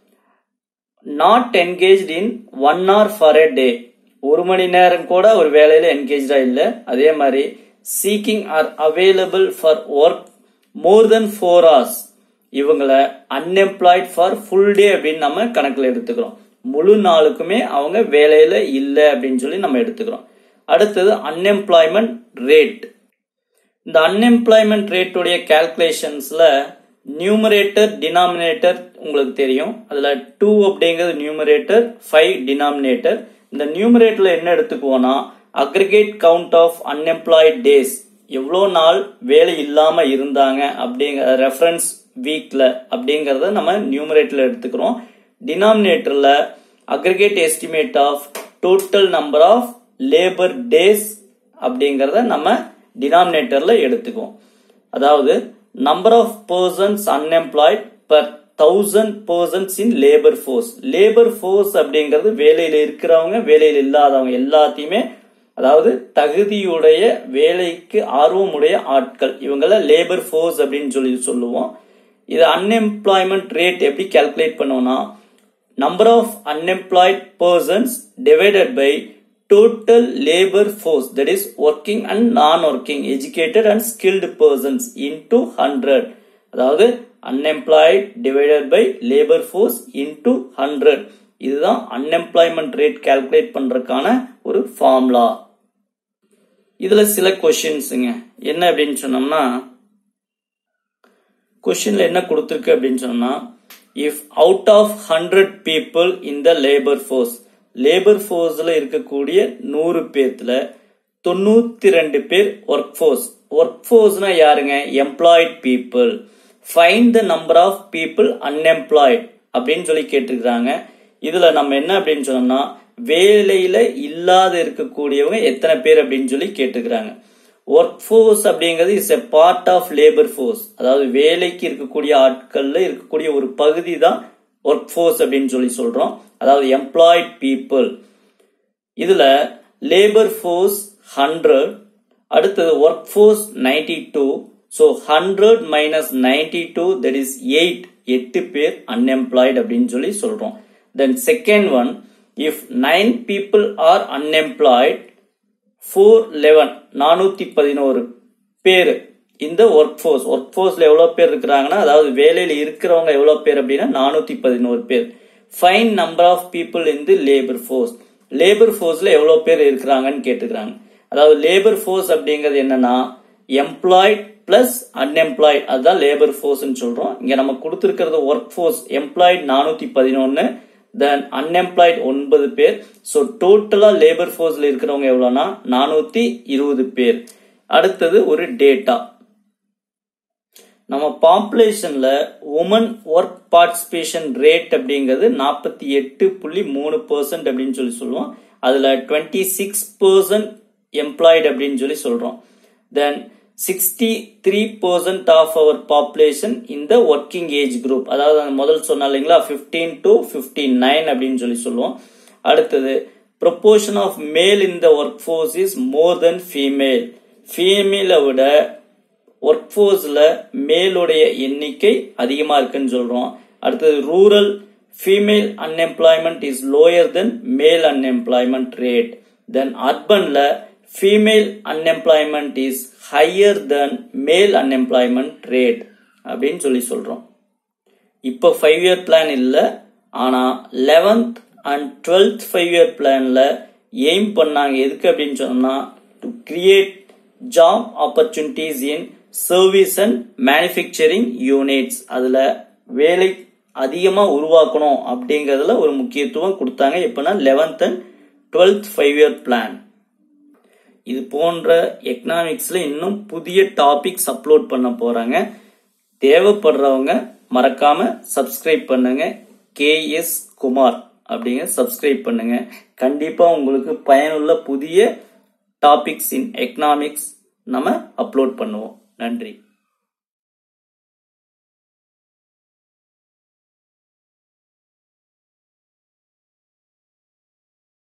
B: not engage in one hour for a day ஒரு மணி நேரம் கூட ஒரு வேலையில என்கேஜா இல்ல அதே மாதிரி seeking or available for work more than four hours இவங்களை அன்எம்ப்ளாய்ட் ஃபார் ஃபுல் டே அப்படின்னு நம்ம கணக்குல எடுத்துக்கிறோம் முழு நாளுக்குமே அவங்க வேலையில இல்ல அப்படின்னு சொல்லி நம்ம எடுத்துக்கிறோம் அடுத்தது அன்எம்ப்ளாய்மெண்ட் ரேட் இந்த அன்எம்ப்ளாய்மெண்ட் ரேட்டுடைய கால்குலேஷன்ஸ்ல நியூமரேட்டர் டினாமினேட்டர் உங்களுக்கு தெரியும் அதுல டூ அப்படிங்கிறது நியூமரேட்டர் ஃபைவ் டினாமினேட்டர் இந்த நியூமரேட்டர்ல என்ன எடுத்துக்குவோம்னா aggregate count of unemployed days எவ்வளோ நாள் வேலை இல்லாம இருந்தாங்க அப்படிங்கிற ரெஃபரன்ஸ் வீக்ல அப்படிங்கறத நம்ம நியூமரேட்டர்ல எடுத்துக்கிறோம் டினாமினேட்டர்ல aggregate estimate of total number of labour days அப்படிங்கறத நம்ம டினாமினேட்டர்ல எடுத்துக்குவோம் அதாவது number of persons unemployed per thousand persons in labour force labour force அப்படிங்கிறது வேலையில இருக்கிறவங்க வேலையில் இல்லாதவங்க எல்லாத்தையுமே அதாவது தகுதியுடைய வேலைக்கு ஆர்வமுடைய ஆட்கள் இவங்கள லேபர் ஃபோர்ஸ் அப்படின்னு சொல்லி சொல்லுவோம் இது அன்எம்ப்ளாய்மெண்ட் ரேட் எப்படி கால்குலேட் பண்ணுவோம்னா number of unemployed persons divided by total labor force that is working and non-working educated and skilled persons into 100 அதாவது unemployed divided by labor force into 100 இதுதான் unemployment rate calculate பண்றதுக்கான ஒரு ஃபார்முலா இதுல சில கொஷின்ஸுங்க என்ன அப்படின்னு சொன்னோம்னா கொஷின்ல என்ன கொடுத்துருக்கு அப்படின்னு சொன்னா if out of hundred people in the labour force labour ஃபோர்ஸ்ல இருக்கக்கூடிய நூறு பேர்த்துல தொண்ணூத்தி ரெண்டு பேர் ஒர்க் ஃபோர்ஸ் ஒர்க் ஃபோர்ஸ்னா யாருங்க employed people find the number of people unemployed அப்படின்னு சொல்லி கேட்டிருக்கிறாங்க இதுல நம்ம என்ன அப்படின்னு சொன்னோம்னா வேலையில இல்லாத இருக்கக்கூடியவங்க எத்தனை பேர் அப்படின்னு சொல்லி கேட்டிருக்கிறாங்க ஒர்க் ஃபோர்ஸ் அப்படிங்கிறது is a part of labour force அதாவது வேலைக்கு இருக்கக்கூடிய ஆட்கள்ல இருக்கக்கூடிய ஒரு பகுதி தான் ஒர்க் ஃபோர்ஸ் அப்படின்னு சொல்லி சொல்றோம் அதாவது எம்ப்ளாய்ட் பீப்புள் இதுல லேபர் ஃபோர்ஸ் ஹண்ட்ரட் அடுத்தது work force ninety two so hundred minus ninety two that is eight எட்டு பேர் அன்எம்ப்ளாய்டு அப்படின்னு சொல்லி சொல்றோம் then second one if nine people are unemployed four eleven நானூத்தி பதினோரு பேர் இந்த ஒர்க் ஃபோர்ஸ் ஒர்க் ஃபோர்ஸ்ல எவ்வளவு பேர் இருக்கிறாங்கன்னா அதாவது வேலையில இருக்கிறவங்க எவ்வளவு பேர் அப்படின்னா நானூத்தி பதினோரு பேர் find number of people in the labour force labour ஃபோர்ஸ்ல எவ்வளவு பேர் இருக்கிறாங்கன்னு கேட்டுக்கிறாங்க அதாவது லேபர் ஃபோர்ஸ் அப்படிங்கிறது என்னன்னா எம்ப்ளாய்ட் பிளஸ் அன்எம்ப்ளாய்ட் அதுதான் லேபர் ஃபோர்ஸ்னு சொல்றோம் இங்க நம்ம கொடுத்துருக்கிறது ஒர்க் ஃபோர்ஸ் எம்ப்ளாய்ட் நானூத்தி பதினொன்னு தென் அன்எம்ப்ளாய்ட் ஒன்பது பேர் ஸோ டோட்டலா லேபர் ஃபோர்ஸ்ல இருக்கிறவங்க எவ்வளோனா நானூத்தி இருபது பேர் அடுத்தது ஒரு டேட்டா நம்ம பாப்புலேஷன்ல உமன் ஒர்க் பார்ட்டிசிபேஷன் ரேட் அப்படிங்கிறது நாற்பத்தி எட்டு புள்ளி மூணு பர்சன்ட் அப்படின்னு சொல்லி சொல்லுவோம் அதுல டுவெண்ட்டி சிக்ஸ் பர்சன்ட் எம்ப்ளாய்டு அப்படின்னு சொல்லி சொல்றோம் then sixty three percent of our population இந்த ஒர்க்கிங் ஏஜ் குரூப் அதாவது முதல் சொன்ன இல்லைங்களா பிப்டீன் டு பிப்டி நைன் அப்படின்னு சொல்லி சொல்லுவோம் அடுத்தது proportion of male in the work force is more than female ஃபீமேலை விட ஒர்க் ஃபோர்ஸ்ல மேலுடைய எண்ணிக்கை அதிகமா இருக்குன்னு சொல்றோம் அடுத்தது rural female unemployment is lower than male unemployment rate then அர்பன்ல female unemployment is higher than male unemployment rate அப்படின்னு சொல்லி சொல்றோம் இப்போ ஃபைவ் இயர் பிளான் இல்லை ஆனா eleventh and twelfth five year பிளான்ல எய்ம் பண்ணாங்க எதுக்கு அப்படின்னு சொன்னோம்னா to create job opportunities in service and manufacturing units அதுல வேலை அதிகமா உருவாக்கணும் அப்படிங்கறதுல ஒரு முக்கியத்துவம் கொடுத்தாங்க எப்படின்னா eleventh and twelfth five year plan இது போன்ற எக்கனாமிக்ஸ்ல இன்னும் புதிய டாபிக்ஸ் அப்லோட் பண்ண போறாங்க தேவைப்படுறவங்க மறக்காம சப்ஸ்கிரைப் பண்ணுங்க கே எஸ் குமார் அப்படிங்க சப்ஸ்கிரைப் பண்ணுங்க கண்டிப்பா உங்களுக்கு பயனுள்ள புதிய டாபிக்ஸ் இன் எக்கனாமிக்ஸ் நம்ம அப்லோட் பண்ணுவோம் நன்றி